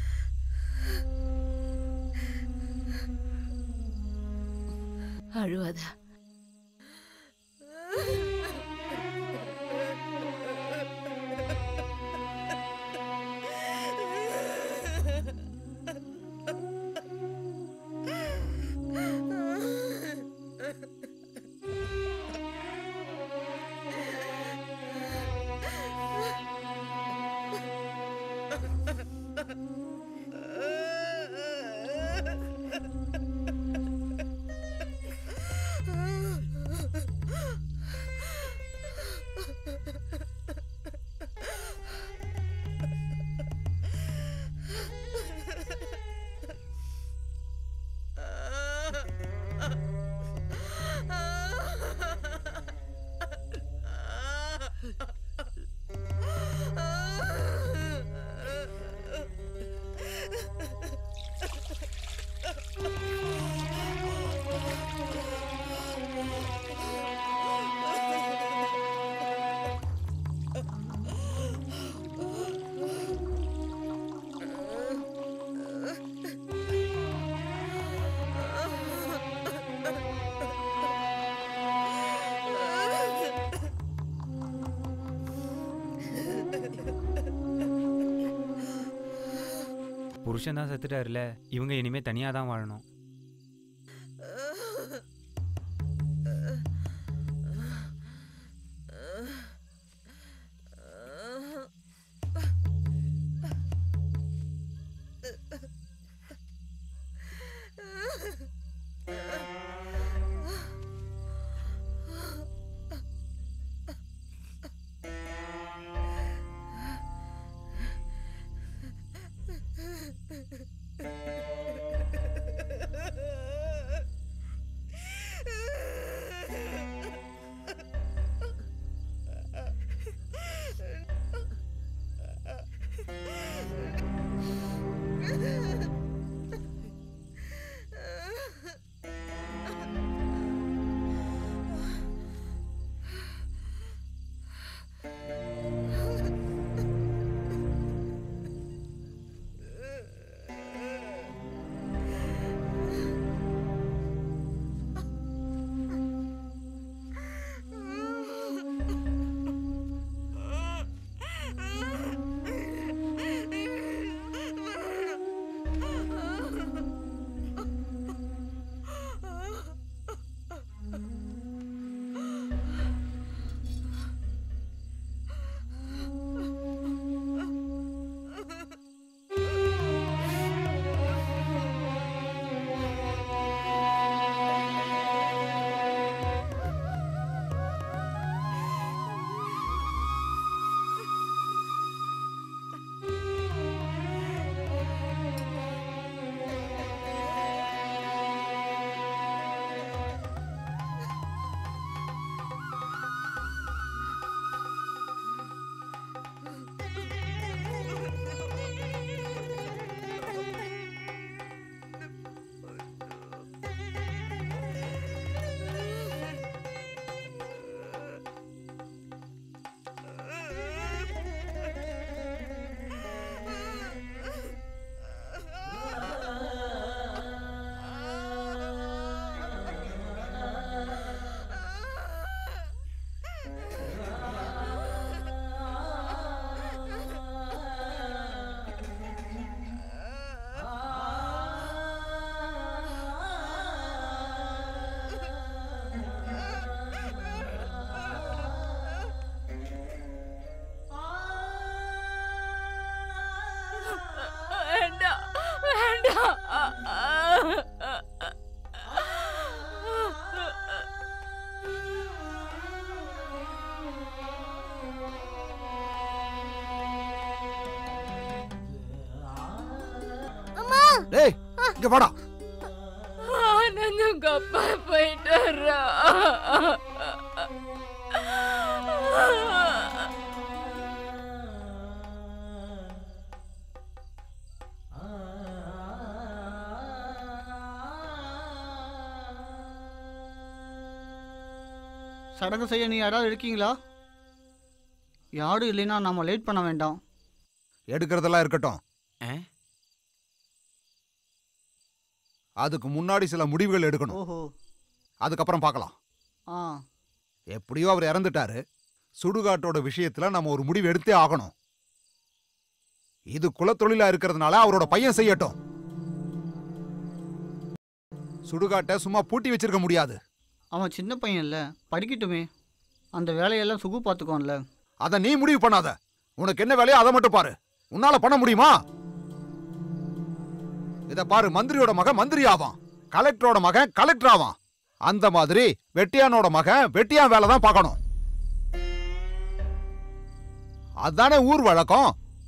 அழுவாத புருஷன் தான் செத்துட்டாருல இவங்க இனிமே தனியாக தான் வாழணும் டேய் இங்க வாடா ஆனந்த் உங்க அப்பா போயிட்டாரா சடங்கு செய்ய நீ யாராவது இருக்கீங்களா யாரும் இல்லைன்னா நம்ம லேட் பண்ண வேண்டாம் எடுக்கிறதெல்லாம் இருக்கட்டும் அதுக்கு முன்னாடி சில முடிவுகள் எடுக்கணும் ஓஹோ அதுக்கப்புறம் பார்க்கலாம் ஆ எப்படியோ அவர் இறந்துட்டாரு சுடுகாட்டோட விஷயத்துல நம்ம ஒரு முடிவு எடுத்தே ஆகணும் இது குலத்தொழிலா இருக்கிறதுனால அவரோட பையன் செய்யட்டும் சுடுகாட்டை சும்மா பூட்டி வச்சிருக்க முடியாது அவன் சின்ன பையன் இல்லை படிக்கட்டுமே அந்த வேலையெல்லாம் சுகு பார்த்துக்கோன்ல அத நீ முடிவு பண்ணாத உனக்கு என்ன வேலையோ அதை மட்டும் பாரு உன்னால பண்ண முடியுமா இத பாரு மந்திரியோட மகன் மந்திரி ஆவான் கலெக்டரோட மகன் கலெக்டர் ஆவான் அந்த மாதிரி வெட்டியானோட மகன் வெட்டியான் வேலை தான் பார்க்கணும் அதானே ஊர் வழக்கம்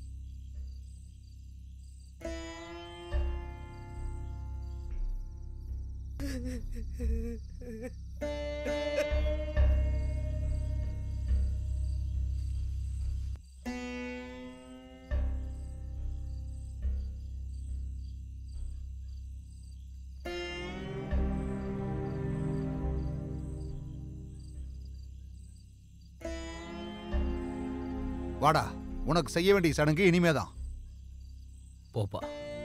வாடா உனக்கு செய்ய வேண்டிய சடங்கு இனிமேதான் போப்பா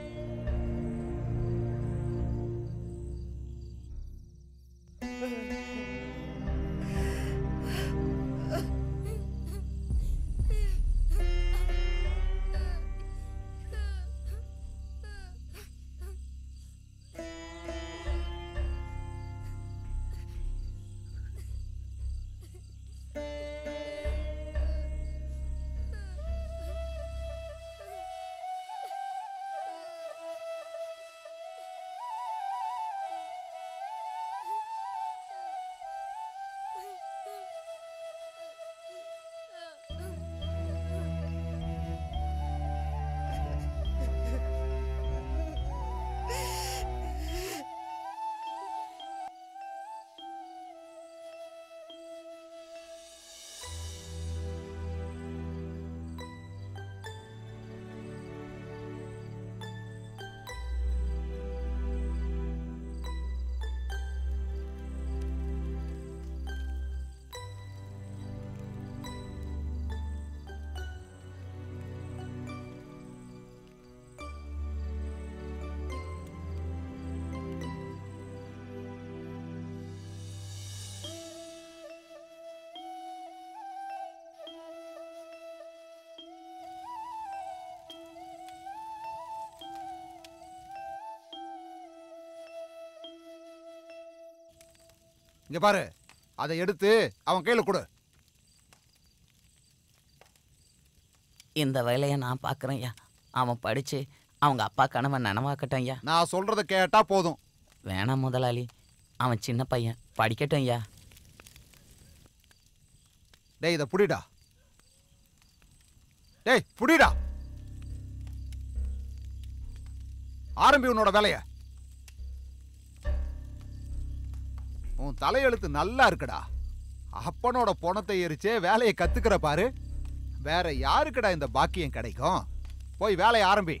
இங்க பாரு அதை எடுத்து அவன் கையில கொடு இந்த வேலையை நான் பார்க்குறேன் ஐயா அவன் படித்து அவங்க அப்பா கனவை நனவாக்கட்டும் ஐயா நான் சொல்றத கேட்டா போதும் வேணாம் முதலாளி அவன் சின்ன பையன் படிக்கட்டும் ஐயா டேய் இதை புடிடா டேய் புடிடா ஆரம்பி உன்னோட வேலைய உன் தலையெழுத்து நல்லா இருக்குடா அப்பனோட பொணத்தை எரிச்சே வேலையை கத்துக்கிற பாரு வேற யாருக்குடா இந்த பாக்கியம் கிடைக்கும் போய் வேலையை ஆரம்பி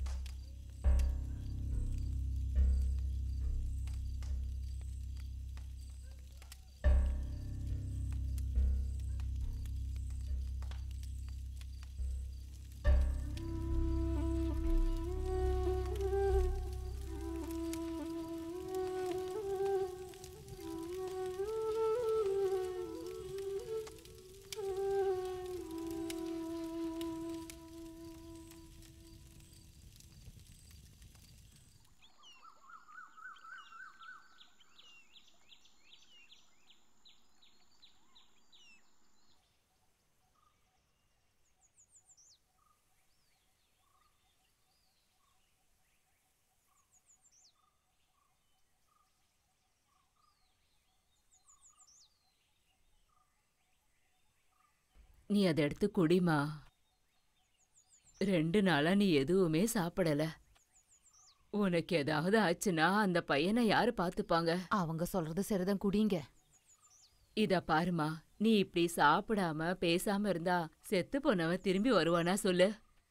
நீ அதை எடுத்து குடிமா ரெண்டு நாளா நீ எதுவுமே சாப்பிடல உனக்கு ஏதாவது ஆச்சுன்னா அந்த பையனை யாரு பாத்துப்பாங்க அவங்க சொல்றது சரிதான் குடிங்க இத பாருமா நீ இப்படி சாப்பிடாம பேசாம இருந்தா செத்து போனவன் திரும்பி வருவானா சொல்லு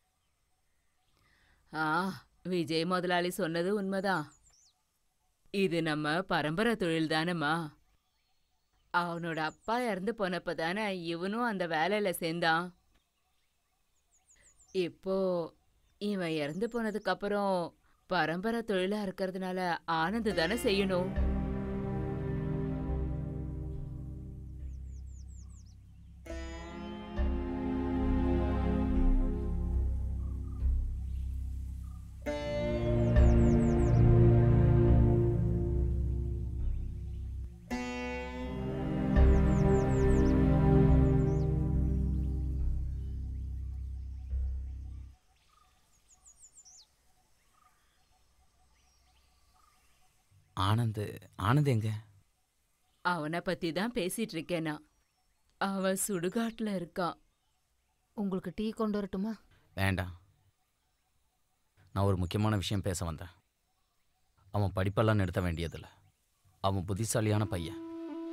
ஆ விஜய் முதலாளி சொன்னது உண்மைதான் இது நம்ம பரம்பரை தொழில் தானேம்மா அவனோட அப்பா இறந்து போனப்ப தானே இவனும் அந்த வேலையில சேர்ந்தான் இப்போ இவன் இறந்து போனதுக்கு அப்புறம் பரம்பரை தொழிலா இருக்கிறதுனால ஆனந்த் தானே செய்யணும் ஆனந்த் ஆனந்த் எங்க அவனை பத்தி தான் பேசிட்டு இருக்கேன் நான் அவன் சுடுகாட்டுல இருக்கான் உங்களுக்கு டீ கொண்டு வரட்டுமா வேண்டாம் நான் ஒரு முக்கியமான விஷயம் பேச வந்தேன் அவன் படிப்பெல்லாம் நிறுத்த வேண்டியதில்ல அவன் புத்திசாலியான பையன்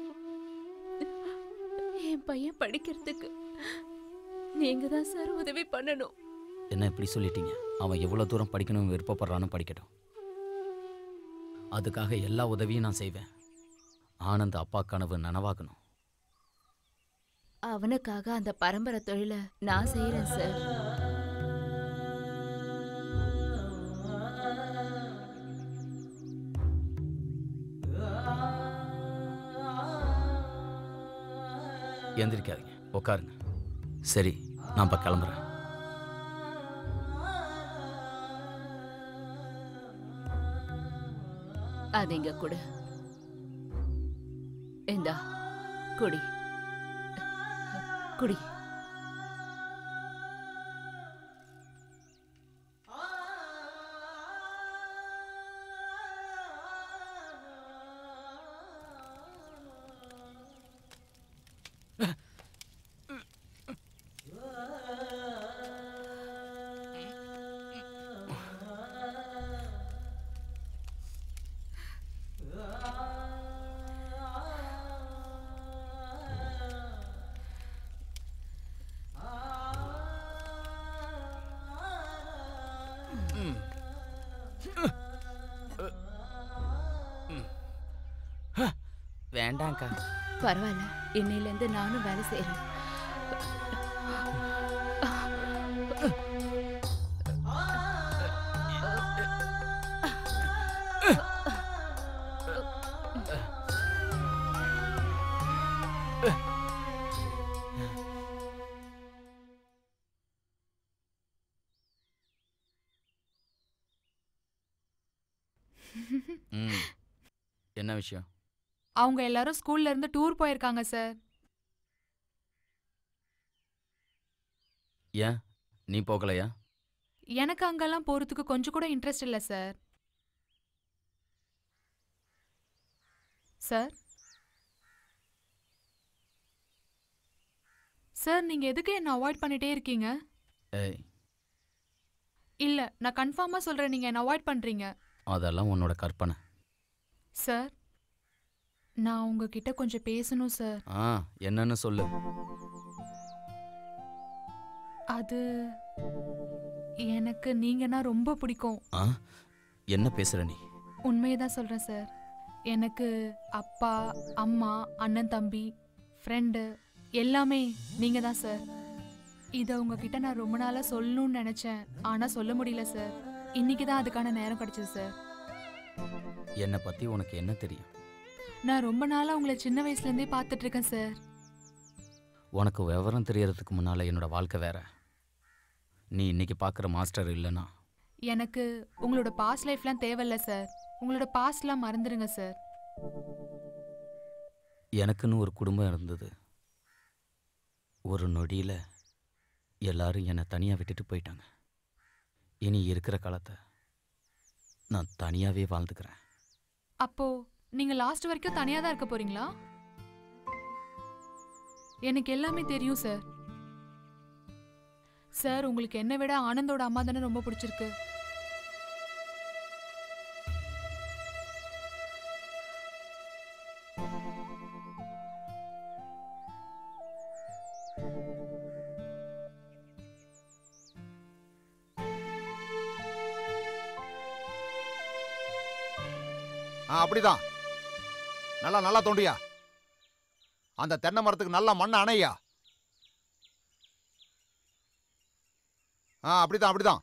என் பையன் படிக்கிறதுக்கு நீங்க தான் சார் உதவி பண்ணணும் என்ன இப்படி சொல்லிட்டீங்க அவன் எவ்வளோ தூரம் படிக்கணும்னு விருப்பப்படுறான்னு படிக்கட்டும் அதுக்காக எல்லா உதவியும் நான் செய்வேன் ஆனந்த் அப்பா கனவு நனவாகணும் அவனுக்காக அந்த பரம்பரை தொழிலை நான் செய்யறேன் சார் எந்திரிக்காதீங்க உட்காருங்க சரி நான் இப்போ கிளம்புறேன் அது இங்க கொடு இந்தா குடி குடி வேண்டாம்க்கா பரவாயில்ல இன்னையில இருந்து நானும் வேலை செய்யறேன் ம் என்ன விஷயம் அவங்க எல்லாரும் ஸ்கூல்ல இருந்து டூர் போயிருக்காங்க சார் ஏன் நீ போகலையா எனக்கு அங்கெல்லாம் போறதுக்கு கொஞ்சம் கூட இன்ட்ரெஸ்ட் இல்லை சார் சார் சார் நீங்க எதுக்கு என்ன அவாய்ட் பண்ணிட்டே இருக்கீங்க ஏய் இல்ல நான் கன்ஃபார்மா சொல்றேன் நீங்க என்ன அவாய்ட் பண்றீங்க அதெல்லாம் உன்னோட கற்பனை சார் நான் உங்ககிட்ட கொஞ்சம் பேசணும் சார் ஆ என்னன்னு சொல்லு அது எனக்கு நீங்கன்னா ரொம்ப பிடிக்கும் ஆ என்ன பேசுற நீ உண்மையை தான் சொல்கிறேன் சார் எனக்கு அப்பா அம்மா அண்ணன் தம்பி ஃப்ரெண்டு எல்லாமே நீங்கள் தான் சார் இதை உங்ககிட்ட நான் ரொம்ப நாளாக சொல்லணும்னு நினச்சேன் ஆனால் சொல்ல முடியல சார் இன்னைக்கு தான் அதுக்கான நேரம் கிடச்சிது சார் என்னை பத்தி உனக்கு என்ன தெரியும் நான் ரொம்ப நாளாக உங்களை சின்ன வயசுலேருந்தே பார்த்துட்ருக்கேன் சார் உனக்கு விவரம் தெரியறதுக்கு முன்னால என்னோட வாழ்க்கை வேற நீ இன்னைக்கு பார்க்குற மாஸ்டர் இல்லைன்னா எனக்கு உங்களோட பாஸ்ட் லைஃப்லாம் தேவையில்ல சார் உங்களோட பாஸ்ட்லாம் மறந்துடுங்க சார் எனக்குன்னு ஒரு குடும்பம் இருந்தது ஒரு நொடியில் எல்லாரும் என்னை தனியாக விட்டுட்டு போயிட்டாங்க இனி இருக்கிற காலத்தை நான் தனியாகவே வாழ்ந்துக்கிறேன் அப்போ நீங்க லாஸ்ட் வரைக்கும் தனியா தான் இருக்க போறீங்களா எனக்கு எல்லாமே தெரியும் சார் சார் உங்களுக்கு என்ன விட ஆனந்தோட அம்மா தானே ரொம்ப பிடிச்சிருக்கு ஆ அப்படிதான் நல்லா நல்லா தோண்டியா அந்த தென்னை மரத்துக்கு நல்லா மண்ணை அணையா ஆ அப்படிதான் அப்படிதான்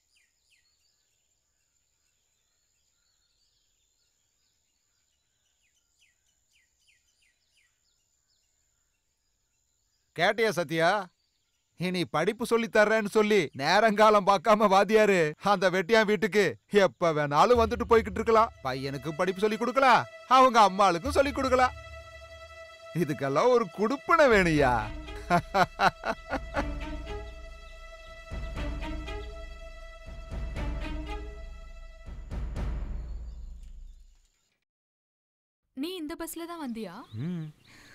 கேட்டியா சத்யா இனி படிப்பு சொல்லி தர்றேன்னு சொல்லி நேரங்காலம் பார்க்காம வாதியாரு அந்த வெட்டியான் வீட்டுக்கு எப்ப வேணாலும் வந்துட்டு போய்கிட்டு இருக்கலாம் பையனுக்கு படிப்பு சொல்லி கொடுக்கலாம் அவங்க அம்மாளுக்கும் சொல்லி கொடுக்கலாம் இதுக்கெல்லாம் ஒரு குடுப்பனை வேணுயா நீ இந்த பஸ்ல தான் வந்தியா ம்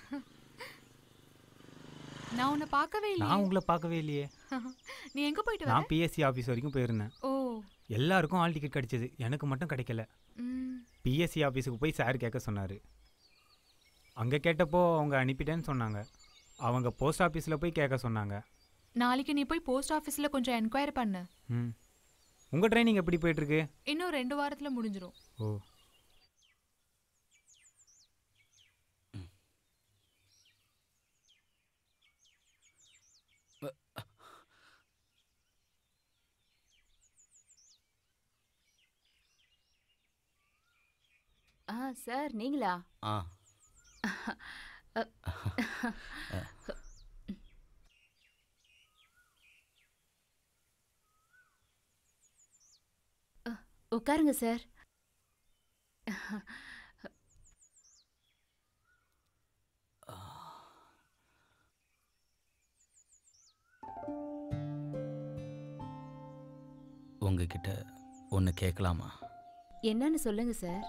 நான் உன்னை பார்க்கவே நான் இல்லையே உங்களை பார்க்கவே இல்லையே நீ எங்க போயிட்டு வர நான் பிஎஸ்சி ஆஃபீஸ் வரைக்கும் போயிருந்தேன் ஓ எல்லாருக்கும் ஆல் டிக்கெட் கிடைச்சது எனக்கு மட்டும் கிடைக்கல ம், பிஎஸ்சி ஆஃபீஸுக்கு போய் சார் கேட்க சொன்னார் அங்கே கேட்டப்போ அவங்க அனுப்பிட்டேன்னு சொன்னாங்க அவங்க போஸ்ட் ஆஃபீஸில் போய் கேட்க சொன்னாங்க நாளைக்கு நீ போய் போஸ்ட் ஆஃபீஸ்ல கொஞ்சம் என்கொயரி பண்ணு ம் உங்கள் ட்ரைனிங் எப்படி போயிட்டுருக்கு இன்னும் ரெண்டு வாரத்துல முடிஞ்சிரும் ஓ ஆ சார் நீங்களா ஆ உட்காருங்க சார் உங்ககிட்ட ஒன்று கேட்கலாமா என்னன்னு சொல்லுங்க சார்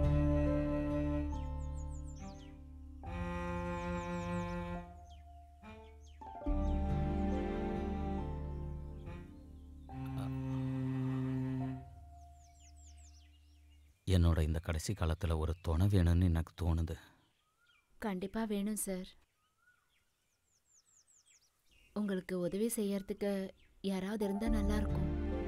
என்னோட இந்த கடைசி காலத்தில் ஒரு துணை வேணும்னு எனக்கு தோணுது கண்டிப்பா வேணும் சார் உங்களுக்கு உதவி செய்யறதுக்கு யாராவது இருந்தா நல்லா இருக்கும்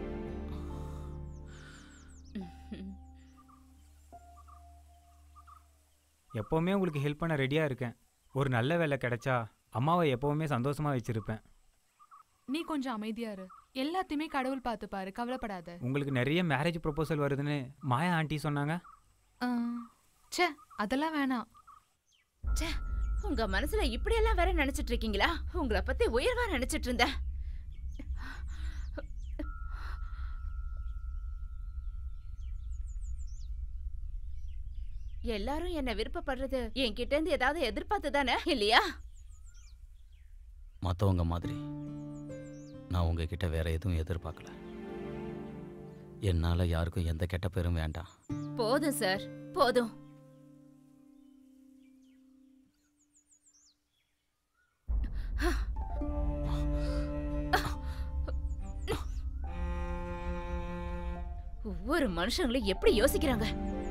எப்போவுமே உங்களுக்கு ஹெல்ப் பண்ண ரெடியாக இருக்கேன் ஒரு நல்ல வேலை கிடைச்சா அம்மாவை எப்போவுமே சந்தோஷமாக வச்சுருப்பேன் நீ கொஞ்சம் அமைதியா இரு எல்லாத்தையுமே கடவுள் பார்த்து பாரு கவலைப்படாத உங்களுக்கு நிறைய மேரேஜ் ப்ரொபோசல் வருதுன்னு மாயா ஆண்டி சொன்னாங்க ஆ, ச்சே அதெல்லாம் வேணாம் ச்சே உங்க மனசுல இப்படியெல்லாம் வேற நினைச்சிட்டு இருக்கீங்களா உங்களை பத்தி உயர்வா நினைச்சிட்டு இருந்தேன் எல்லாரும் என்ன விருப்பப்படுறது என்கிட்ட இருந்து ஏதாவது எதிர்பார்த்து தானே இல்லையா மற்றவங்க மாதிரி நான் உங்ககிட்ட வேற எதுவும் எதிர்பார்க்கல என்னால் யாருக்கும் எந்த கெட்ட பேரும் வேண்டாம் போதும் சார் போதும் ஒவ்வொரு மனுஷங்களும் எப்படி யோசிக்கிறாங்க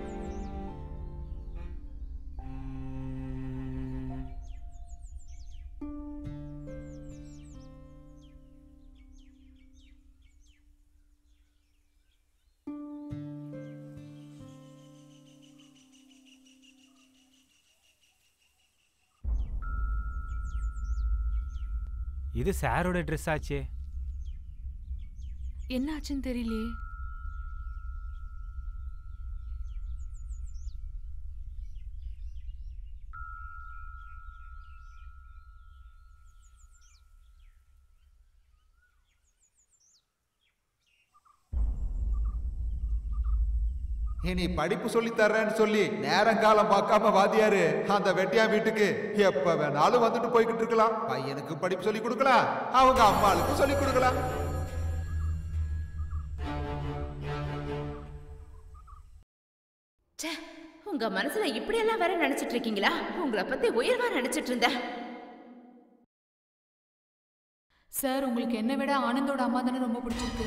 இது சாரோட ட்ரெஸ் ஆச்சே என்ன ஆச்சுன்னு தெரியலையே இனி படிப்பு சொல்லி தர்றேன்னு சொல்லி நேரங்காலம் பார்க்காம வாதியாரு அந்த வெட்டியா வீட்டுக்கு எப்ப வேணாலும் வந்துட்டு போய்கிட்டு இருக்கலாம் பையனுக்கு படிப்பு சொல்லி கொடுக்கலாம் அவங்க அம்மாளுக்கும் சொல்லி கொடுக்கலாம் ச்சே உங்க மனசுல இப்படியெல்லாம் வேற நினைச்சிட்டு இருக்கீங்களா உங்களை பத்தி உயர்வா நினைச்சிட்டு இருந்தேன் சார் உங்களுக்கு என்ன விட ஆனந்தோட அம்மா தானே ரொம்ப பிடிச்சிருக்கு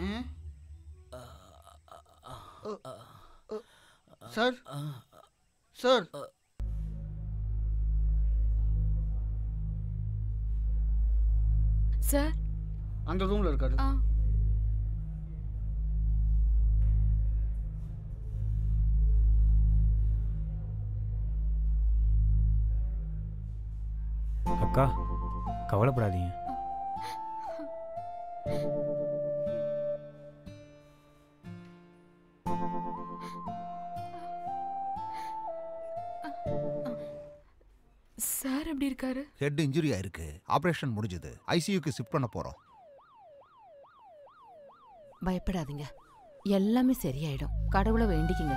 சார் சார் சார் அந்த ரூம்ல இருக்காரு ஆ அக்கா கவலைப்படாதீங்க சார் எப்படி இருக்காரு ஹெட் இன்ஜுரி ஆயிருக்கு ஆபரேஷன் முடிஞ்சது ஐசியூக்கு ஷிஃப்ட் பண்ண போறோம் பயப்படாதீங்க எல்லாமே சரியாயிடும் கடவுளை வேண்டிக்கிங்க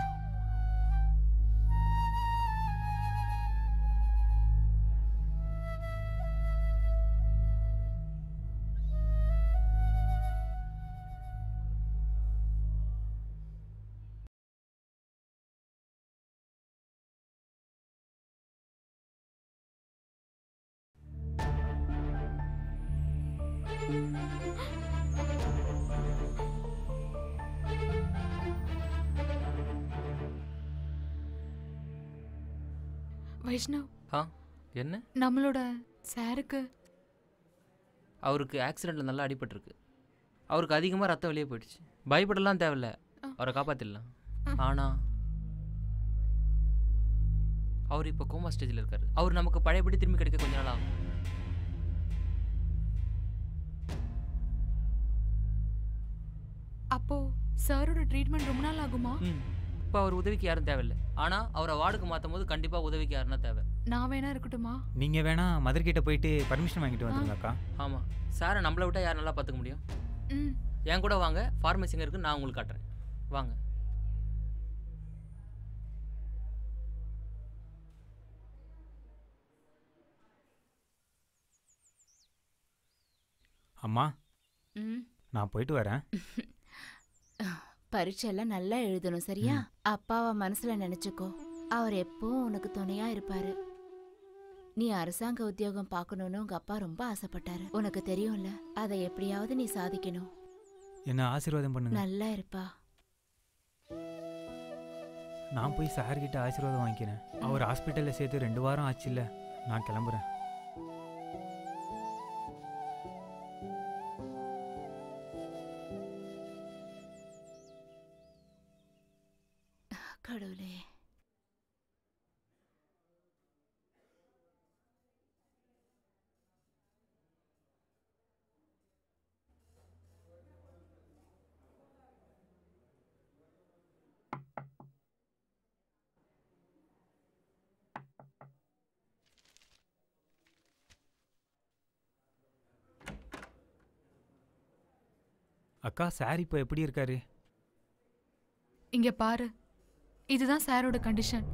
வைஷ்ணவ் ஆ என்ன நம்மளோட சாருக்கு அவருக்கு ஆக்சிடெண்ட்டில் நல்லா அடிபட்டிருக்கு அவருக்கு அதிகமாக ரத்தம் வெளியே போயிடுச்சு பயப்படலாம் தேவையில்ல அவரை காப்பாற்றிடலாம் ஆனால் அவர் இப்போ கோமா ஸ்டேஜில் இருக்காரு அவர் நமக்கு பழையபடி திரும்பி கிடைக்க கொஞ்ச நாள் ஆகும் அப்போ சாரோட ட்ரீட்மெண்ட் ரொம்ப நாள் ஆகுமா ம் இப்போ அவர் உதவிக்கு யாரும் தேவையில்லை ஆனால் அவரை வார்டுக்கு மாற்றும் போது கண்டிப்பாக உதவிக்கு யாருன்னா தேவை நான் வேணா இருக்கட்டுமா நீங்கள் வேணா மதர் கிட்ட போயிட்டு பர்மிஷன் வாங்கிட்டு வந்துருங்க அக்கா ஆமாம் சாரை நம்மளை விட்டால் யார் நல்லா பார்த்துக்க முடியும் ம் என் கூட வாங்க ஃபார்மசிங்க இருக்கு நான் உங்களுக்கு காட்டுறேன் வாங்க அம்மா ம் நான் போயிட்டு வரேன் பரீட்சை எல்லாம் நல்லா எழுதணும் சரியா அப்பாவை மனசுல நினைச்சுக்கோ அவர் எப்பவும் உனக்கு துணையா இருப்பாரு நீ அரசாங்க உத்தியோகம் பார்க்கணும்னு உங்க அப்பா ரொம்ப ஆசைப்பட்டாரு உனக்கு தெரியும்ல அதை எப்படியாவது நீ சாதிக்கணும் என்ன ஆசீர்வாதம் பண்ணுங்க நல்லா இருப்பா நான் போய் சார் கிட்ட ஆசீர்வாதம் வாங்கிக்கிறேன் அவர் ஹாஸ்பிட்டலில் சேர்த்து ரெண்டு வாரம் ஆச்சுல்ல நான் கிளம்புறேன் கடவுளே அக்கா சார் இப்போ எப்படி இருக்காரு இங்க பாரு இதுதான் சாரோட கண்டிஷன்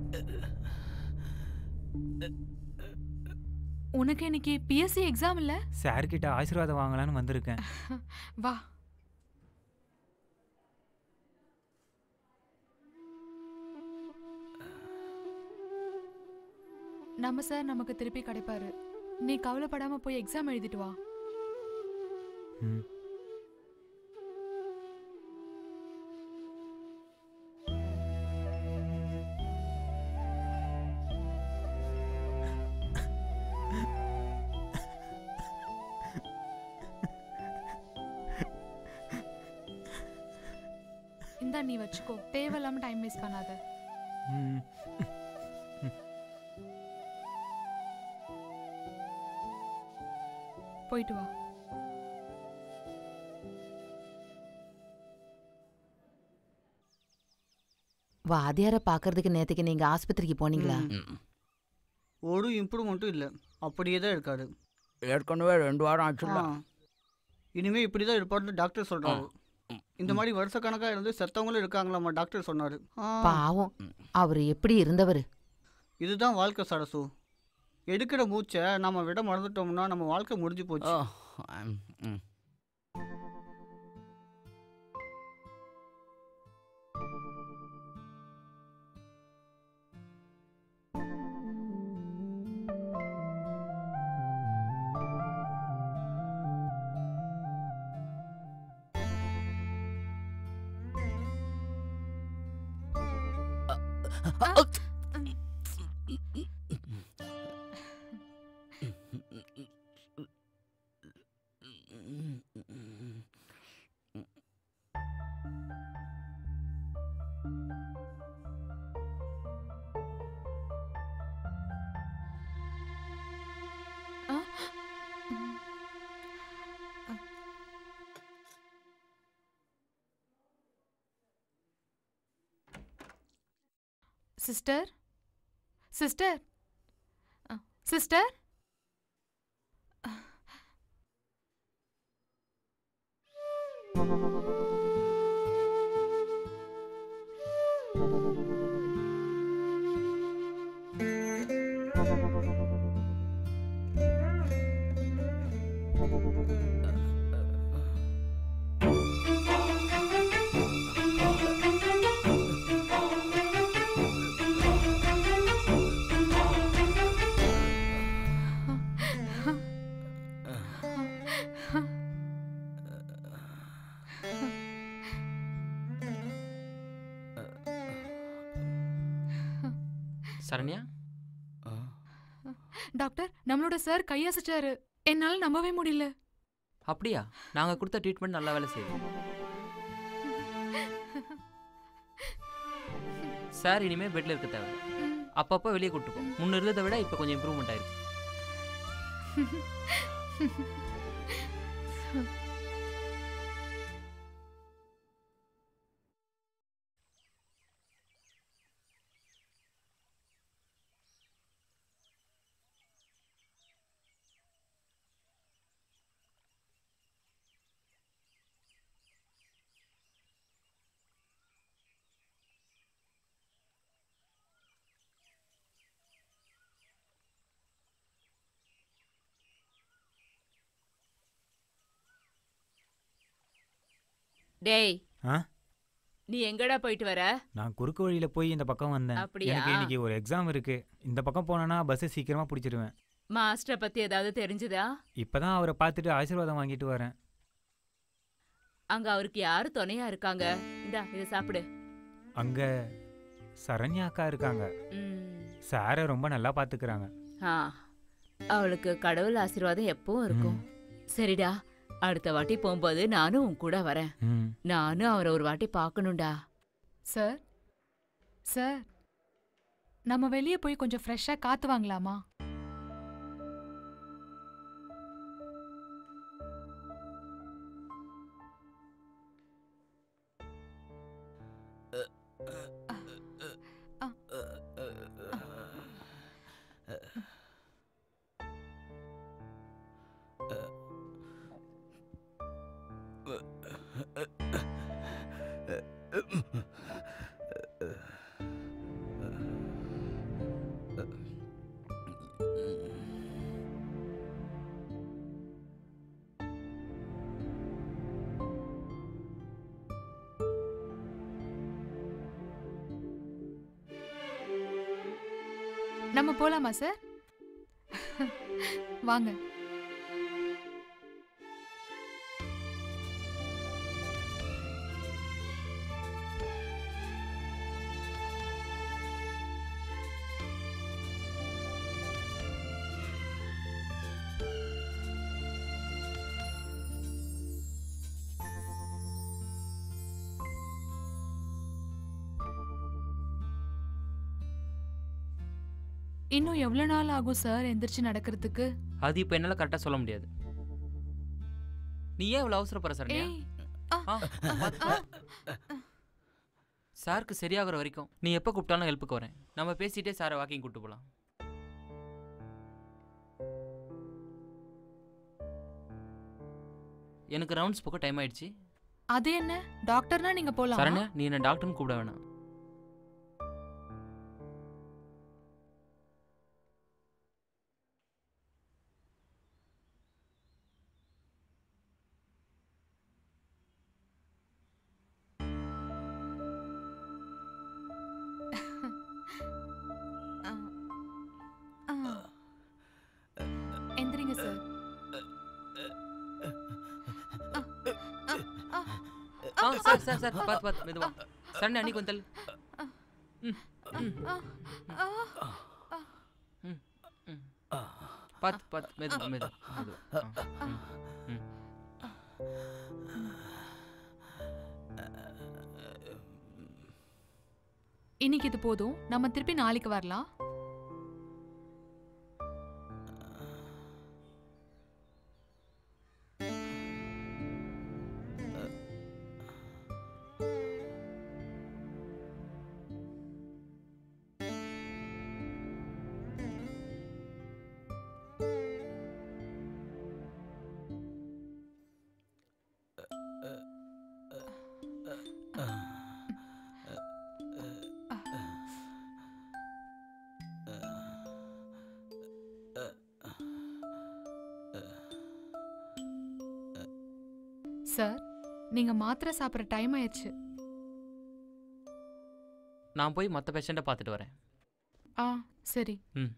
உனக்கு இன்னைக்கு பிஎஸ்சி எக்ஸாம் இல்ல சார் கிட்ட ஆசீர்வாதம் வாங்கலான்னு வந்திருக்கேன் வா நம்ம சார் நமக்கு திருப்பி கிடைப்பாரு நீ கவலைப்படாம போய் எக்ஸாம் எழுதிட்டு வா ம் இந்தா நீ வச்சுக்கோ தேவையில்லாம டைம் வேஸ்ட் பண்ணாத ம் போயிட்டு வா வாத்தியாரை பார்க்கறதுக்கு நேத்துக்கு நீங்க ஆஸ்பத்திரிக்கு போனீங்களா ஒரு இம்ப்ரூவ்மெண்ட்டும் இல்லை அப்படியே தான் இருக்காரு ஏற்கனவே ரெண்டு வாரம் ஆச்சுல்ல ஆ. இனிமே இப்படி தான் இருப்பாருன்னு டாக்டர் சொல்றாரு இந்த மாதிரி வருஷக்கணக்காக இருந்து செத்தவங்களும் இருக்காங்களாமா டாக்டர் சொன்னாரு ஆ, பாவம் அவர் எப்படி இருந்தவர் இதுதான் வாழ்க்கை சரசு எடுக்கிற மூச்சை நம்ம விட மறந்துட்டோம்னா நம்ம வாழ்க்கை முடிஞ்சு போச்சு ம் sister sister sister Saranya doctor நம்மளோட சார் கையசைச்சாரு என்னால நம்பவே முடியல அப்படியா நாங்கள் கொடுத்த ட்ரீட்மெண்ட் நல்லா வேலை செய்யுது சார் இனிமேல் பெட்டில் இருக்க தேவை அப்பப்போ வெளியே கூட்டு போ முன்ன இருந்ததை விட இப்போ கொஞ்சம் இம்ப்ரூவ்மெண்ட் ஆயிருக்கு டேய் ஆ நீ எங்கடா போயிட்டு வர நான் குறுக்கு வழியில் போய் இந்த பக்கம் வந்தேன் அப்படியா? எனக்கு இன்னைக்கு ஒரு எக்ஸாம் இருக்கு இந்த பக்கம் போனேன்னா பஸ்ஸை சீக்கிரமாக பிடிச்சிருவேன் மாஸ்டரை பத்தி ஏதாவது தெரிஞ்சுதா இப்பதான் அவரை பார்த்துட்டு ஆசீர்வாதம் வாங்கிட்டு வரேன் அங்க அவருக்கு யாரு துணையா இருக்காங்க இந்தா இதை சாப்பிடு அங்க சரண்யா அக்கா இருக்காங்க ம். சாரை ரொம்ப நல்லா பார்த்துக்கிறாங்க ஆ அவளுக்கு கடவுள் ஆசீர்வாதம் எப்பவும் இருக்கும் சரிடா அடுத்த வாட்டி போகும்போது நானும் உன் கூட வரேன் ம் நானும் அவரை ஒரு வாட்டி பார்க்கணும்டா சார் சார் நம்ம வெளியே போய் கொஞ்சம் ஃப்ரெஷ்ஷாக காத்து வாங்கலாமா நம்ம போலாமா சார் வாங்க இன்னும் எவ்வளோ நாள் ஆகும் சார் எந்திரிச்சு நடக்கிறதுக்கு அது இப்போ என்னால் கரெக்டாக சொல்ல முடியாது நீ ஏன் இவ்வளோ அவசரப்படுற சரண்யா ஏய் ஆ, பார்த்து போ. சாருக்கு சரியாகிற வரைக்கும் நீ எப்போ கூப்பிட்டாலும் ஹெல்ப்புக்கு வரேன் நம்ம பேசிட்டே சாரை வாக்கிங் கூப்பிட்டு போகலாம் எனக்கு ரவுண்ட்ஸ் போக டைம் ஆயிடுச்சு அது என்ன டாக்டர்னா நீங்க போலாம் சரண்யா நீ என்ன டாக்டர்னு கூப்பிட வேணாம் எந்திரிங்க சார் ஆ சார் சார் சார் பார்த்து பார்த்து மெதுவா சரண்யா நீ கொஞ்சம் தள்ளு பார்த்து பார்த்து மெது மெது மெது ம், ம். இன்னைக்கு இது போதும் நம்ம திருப்பி நாளைக்கு வரலாம் சார் நீங்க மாத்திரை சாப்பிட்ற டைம் ஆயிடுச்சு நான் போய் மற்ற பேஷண்ட்டை பார்த்துட்டு வரேன் ஆ சரி ம்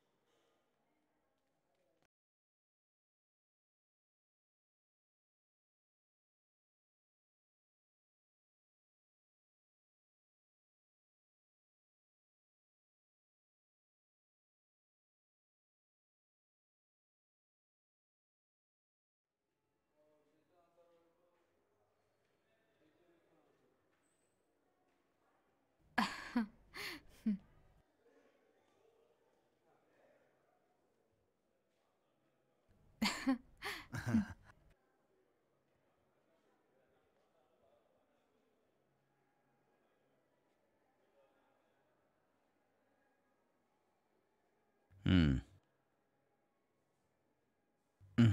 ம் ம்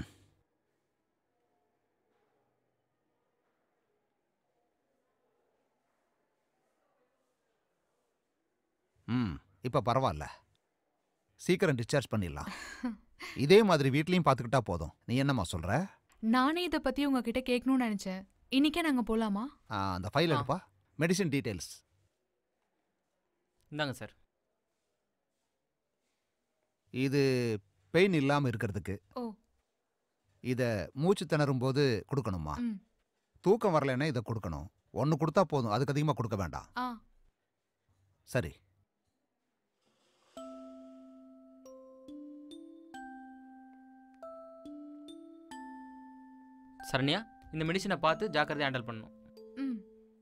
ம் இப்போ பரவாயில்ல சீக்கிரம் டிஸ்சார்ஜ் பண்ணிடலாம் இதே மாதிரி வீட்லேயும் பார்த்துக்கிட்டா போதும் நீ என்னம்மா சொல்கிற நானே இதை பத்தி உங்ககிட்ட கேட்கணும்னு நினைச்சேன் இன்னைக்கே நாங்க போலாமா அந்த ஃபைல் எடுப்பா மெடிசின் டீட்டெயில்ஸ் இந்தாங்க சார் இது பெயின் இல்லாமல் இருக்கிறதுக்கு ஓ இதை மூச்சு திணறும் போது கொடுக்கணுமா ம் தூக்கம் வரலைன்னா இதை கொடுக்கணும் ஒன்று கொடுத்தா போதும் அதுக்கு அதிகமாக கொடுக்க வேண்டாம் ஆ சரி சரண்யா இந்த மெடிசனை பார்த்து ஜாக்கிரதையாக ஹேண்டில் பண்ணணும் ம்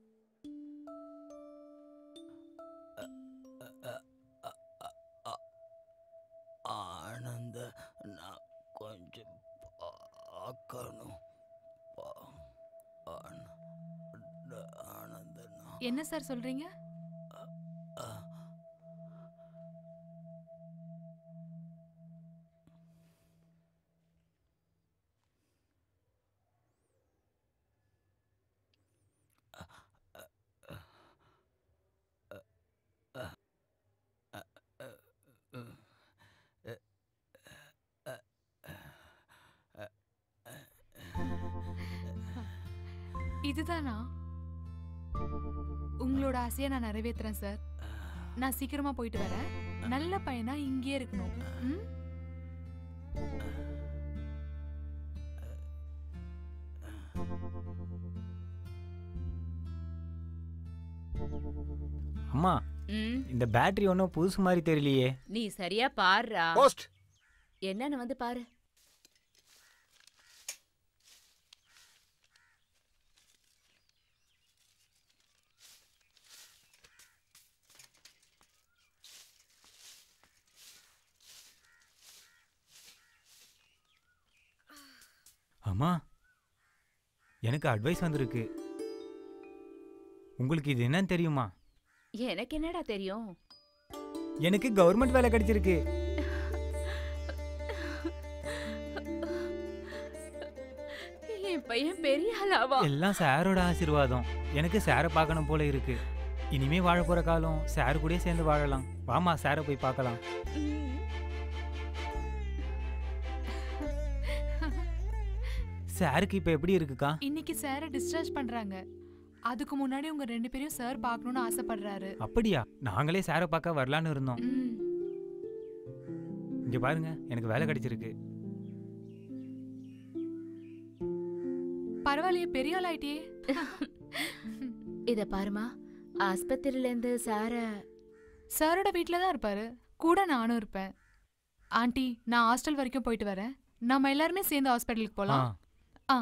ஆனந்த நான் கொஞ்சம் பார்க்கணும் பா- ஆன- ஆனந்த நான் என்ன சார் சொல்றீங்க இதுதானா உங்களோட ஆசையை நான் நிறைவேத்துறேன் சார் நான் சீக்கிரமா போயிட்டு வரேன் நல்ல பையனா இங்கேயே இருக்கணும் ம்? அம்மா ம் இந்த பேட்டரி ஒன்றும் புதுசு மாதிரி தெரியலையே நீ சரியா பாருடா போஸ்ட் என்னன்னு வந்து பாரு அம்மா எனக்கு அட்வைஸ் வந்திருக்கு உங்களுக்கு இது என்னன்னு தெரியுமா எனக்கு என்னடா தெரியும் எனக்கு கவர்மெண்ட் வேலை கிடைச்சிருக்கு என் பையன் பெரிய ஆளாவா எல்லாம் சாரோட ஆசீர்வாதம் எனக்கு சாரை பார்க்கணும் போல இருக்கு இனிமே வாழ போற காலம் சார் கூடயே சேர்ந்து வாழலாம் வாமா சாரை போய் பார்க்கலாம் சாருக்கு இப்போ எப்படி இருக்குக்கா இன்னைக்கு சாரை டிஸ்சார்ஜ் பண்றாங்க அதுக்கு முன்னாடி உங்க ரெண்டு பேரையும் சார் பார்க்கணும்னு ஆசைப்படுறாரு அப்படியா நாங்களே சாரை பார்க்க வரலான்னு இருந்தோம் ம் இங்க பாருங்க எனக்கு வேலை கிடைச்சிருக்கு பரவாயில்லையே பெரிய ஆள் ஆயிட்டியே இத பாருமா ஆஸ்பத்திரியில இருந்து சார சாரோட வீட்டில் தான் இருப்பாரு கூட நானும் இருப்பேன் ஆண்டி நான் ஹாஸ்டல் வரைக்கும் போயிட்டு வரேன் நம்ம எல்லாருமே சேர்ந்து ஹாஸ்பிட்டலுக்கு போகலாம் ஆ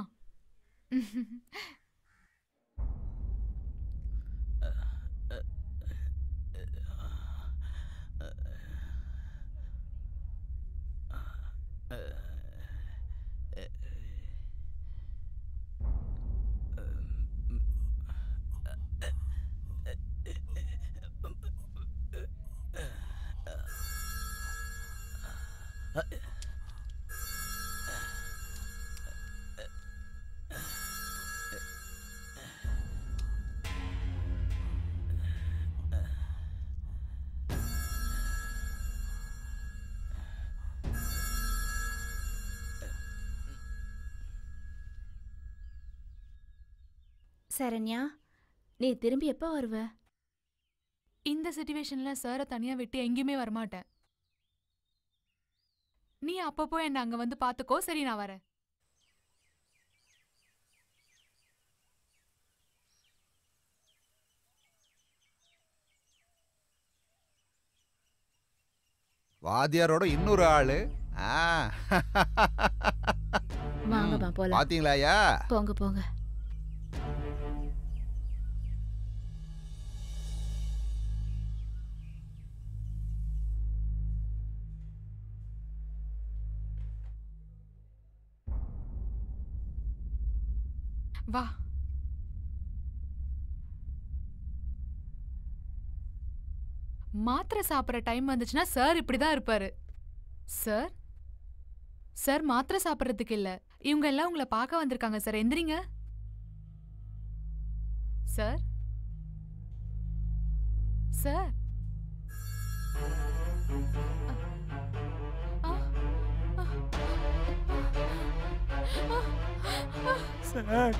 சரண்யா நீ திரும்பி எப்போ வருவ இந்த சுச்சுவேஷனில் சாரை தனியாக விட்டு எங்கேயுமே வரமாட்டேன் நீ அப்பப்போ என்னை அங்கே வந்து பார்த்துக்கோ சரி நான் வரேன் வாத்தியாரோட இன்னொரு ஆளு ஆ. வாங்கம்மா போலாம் பாத்தீங்களா ஐயா போங்க போங்க வா மாத்திரை சாப்பிட்ற டைம் வந்துச்சுன்னா சார் இப்படி தான் இருப்பாரு சார் சார் மாத்திரை சாப்பிட்றதுக்கு இல்ல இவங்க எல்லாம் உங்களை பார்க்க வந்திருக்காங்க சார் எந்திரிங்க சார் சார் சார்